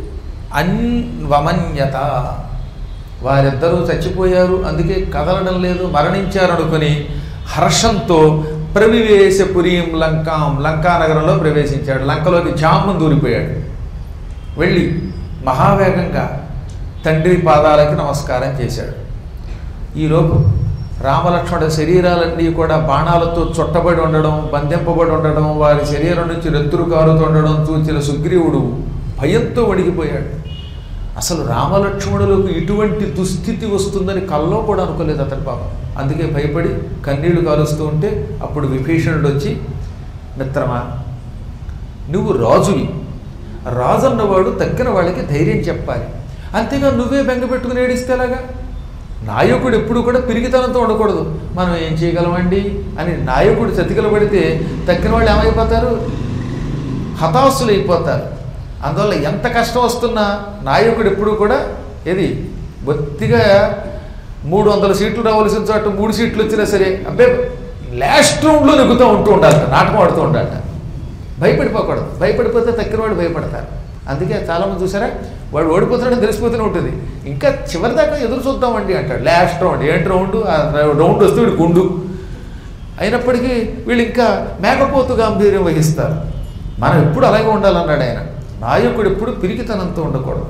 S1: అన్వమన్యత వారిద్దరూ చచ్చిపోయారు అందుకే కదలడం లేదు మరణించారు అనుకుని హర్షంతో ప్రవివేశ పురీం లంకాం లంకా నగరంలో ప్రవేశించాడు లంకలోకి జామం దూరిపోయాడు వెళ్ళి మహావేగంగా తండ్రి పాదాలకి నమస్కారం చేశాడు ఈలోపు రామలక్ష్మణ శరీరాలన్నీ కూడా బాణాలతో చుట్టబడి ఉండడం బంధింపబడి ఉండడం వారి శరీరం నుంచి నెత్తురు కారుతూ ఉండడం చూచిన సుగ్రీవుడు భయంతో వణిగిపోయాడు అసలు రామలక్ష్మణులకు ఇటువంటి దుస్థితి వస్తుందని కల్లో కూడా అనుకోలేదు అతని పాపం అందుకే భయపడి కన్నీళ్లు కాలుస్తూ ఉంటే అప్పుడు విభీషణుడు వచ్చి మిత్రమా నువ్వు రాజువి రాజు అన్నవాడు తగ్గిన వాళ్ళకి ధైర్యం చెప్పాలి అంతేగా నువ్వే బెంగ పెట్టుకుని ఏడిస్తేలాగా నాయకుడు ఎప్పుడు కూడా పిరిగితనంతో ఉండకూడదు మనం ఏం చేయగలమండి అని నాయకుడు చతికిల పడితే తక్కిన వాళ్ళు ఏమైపోతారు హతాశులు అయిపోతారు అందువల్ల ఎంత కష్టం వస్తున్నా నాయకుడు ఎప్పుడు కూడా ఏది బొత్తిగా మూడు వందల సీట్లు రావాల్సిన చోట మూడు సీట్లు వచ్చినా సరే అబ్బే లాస్ట్ రౌండ్లో నెగ్గుతూ ఉంటూ ఉండాలట నాటకం ఆడుతూ ఉండాలట భయపడిపోకూడదు భయపడిపోతే తక్కిన వాడు భయపడతారు అందుకే చాలామంది చూసారా వాడు ఓడిపోతున్నాడని తెలిసిపోతూనే ఉంటుంది ఇంకా చివరి దాకా ఎదురు చూద్దామండి అంటాడు లాస్ట్ రౌండ్ ఏంటి రౌండ్ ఆ రౌండ్ వస్తే వీడు గుండు అయినప్పటికీ వీళ్ళు ఇంకా మేకపోతు గాంభీర్యం వహిస్తారు మనం ఎప్పుడు అలాగే ఉండాలన్నాడు ఆయన నాయకుడు ఎప్పుడు పిరికితనంతో ఉండకూడదు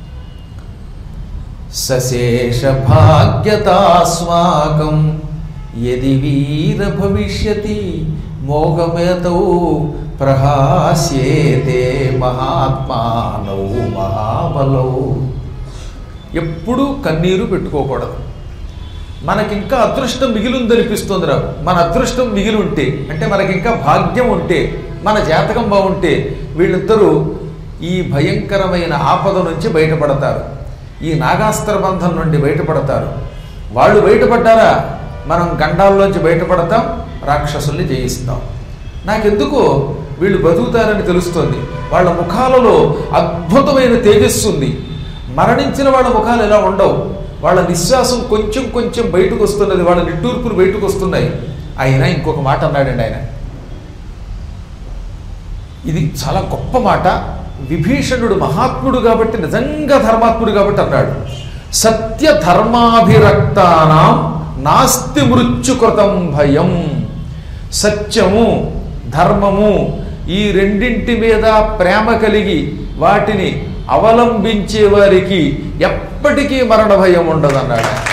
S1: సశేష భాగ్యతాస్మాకం యది వీర భవిష్యతి మోహమేతౌ ప్రహాస్యేతే మహాత్మానౌ మహాబలౌ ఎప్పుడూ కన్నీరు పెట్టుకోకూడదు మనకింకా అదృష్టం మిగిలిందనిపిస్తుంది రావు మన అదృష్టం మిగిలి ఉంటే అంటే మనకింకా భాగ్యం ఉంటే మన జాతకం బాగుంటే వీళ్ళిద్దరూ ఈ భయంకరమైన ఆపద నుంచి బయటపడతారు ఈ నాగాస్త్ర బంధం నుండి బయటపడతారు వాళ్ళు బయటపడ్డారా మనం గండాల్లోంచి బయటపడతాం రాక్షసుల్ని జయిస్తాం నాకెందుకో వీళ్ళు బతుకుతారని తెలుస్తోంది వాళ్ళ ముఖాలలో అద్భుతమైన తేజస్సు ఉంది మరణించిన వాళ్ళ ముఖాలు ఎలా ఉండవు వాళ్ళ నిశ్వాసం కొంచెం కొంచెం బయటకు వస్తున్నది వాళ్ళ నిట్టూర్పులు బయటకు వస్తున్నాయి అయినా ఇంకొక మాట అన్నాడండి ఆయన ఇది చాలా గొప్ప మాట విభీషణుడు మహాత్ముడు కాబట్టి నిజంగా ధర్మాత్ముడు కాబట్టి అన్నాడు సత్య ధర్మాభిరక్తానాం నాస్తి మృత్యుకృతం భయం సత్యము ధర్మము ఈ రెండింటి మీద ప్రేమ కలిగి వాటిని అవలంబించే వారికి ఎప్పటికీ మరణ భయం ఉండదు అన్నాడు ఆయన.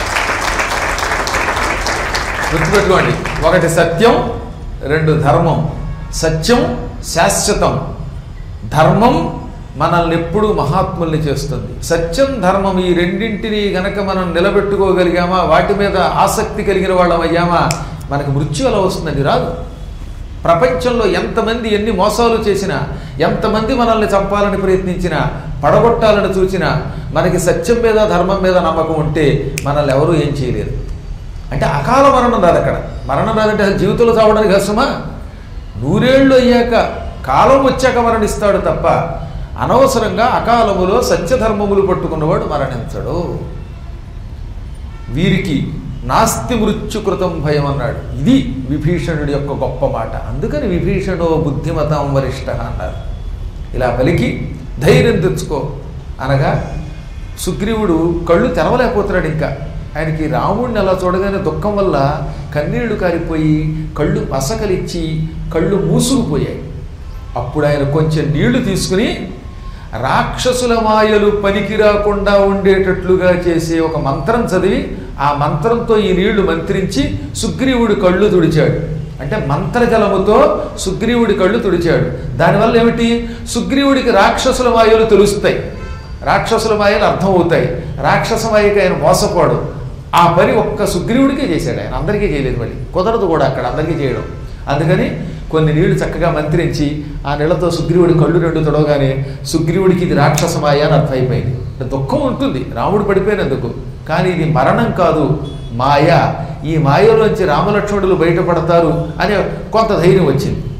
S1: గుర్తుపెట్టుకోండి ఒకటి సత్యం రెండు ధర్మం సత్యం శాశ్వతం ధర్మం మనల్ని ఎప్పుడూ మహాత్ముల్ని చేస్తుంది సత్యం ధర్మం ఈ రెండింటిని గనక మనం నిలబెట్టుకోగలిగామా వాటి మీద ఆసక్తి కలిగిన వాళ్ళం అయ్యామా మనకు మృత్యు ఎలా వస్తుందని రాదు ప్రపంచంలో ఎంతమంది ఎన్ని మోసాలు చేసినా ఎంతమంది మనల్ని చంపాలని ప్రయత్నించినా పడగొట్టాలని చూసినా మనకి సత్యం మీద ధర్మం మీద నమ్మకం ఉంటే మనల్ని ఎవరూ ఏం చేయలేరు అంటే అకాల మరణం రాదు అక్కడ మరణం రాదంటే అసలు జీవితంలో చావడానికి కష్టమా నూరేళ్ళు అయ్యాక కాలం వచ్చాక మరణిస్తాడు తప్ప అనవసరంగా అకాలములో సత్యధర్మములు పట్టుకున్నవాడు మరణించడు వీరికి నాస్తి మృత్యుకృతం భయం అన్నాడు ఇది విభీషణుడి యొక్క గొప్ప మాట అందుకని విభీషణో బుద్ధిమతం వరిష్ట అన్నారు ఇలా పలికి ధైర్యం తెచ్చుకో అనగా సుగ్రీవుడు కళ్ళు తెరవలేకపోతున్నాడు ఇంకా ఆయనకి రాముడిని అలా చూడగానే దుఃఖం వల్ల కన్నీళ్లు కారిపోయి కళ్ళు మసకలిచ్చి కళ్ళు మూసుకుపోయాయి అప్పుడు ఆయన కొంచెం నీళ్లు తీసుకుని రాక్షసుల మాయలు పనికి రాకుండా ఉండేటట్లుగా చేసే ఒక మంత్రం చదివి ఆ మంత్రంతో ఈ నీళ్లు మంత్రించి సుగ్రీవుడి కళ్ళు తుడిచాడు అంటే మంత్రజలముతో సుగ్రీవుడి కళ్ళు తుడిచాడు దానివల్ల ఏమిటి సుగ్రీవుడికి రాక్షసుల మాయలు తెలుస్తాయి రాక్షసుల మాయలు అర్థమవుతాయి రాక్షస మాయకి ఆయన మోసపోడు ఆ పని ఒక్క సుగ్రీవుడికే చేశాడు ఆయన అందరికీ చేయలేదు మళ్ళీ కుదరదు కూడా అక్కడ అందరికీ చేయడం అందుకని కొన్ని నీళ్లు చక్కగా మంత్రించి ఆ నీళ్లతో సుగ్రీవుడి కళ్ళు రెండు తొడవగానే సుగ్రీవుడికి ఇది రాక్షసమాయ అని అర్థమైపోయింది అంటే దుఃఖం ఉంటుంది రాముడు పడిపోయినందుకు కానీ ఇది మరణం కాదు మాయ ఈ మాయలోంచి రామలక్ష్మణులు బయటపడతారు అనే కొంత ధైర్యం వచ్చింది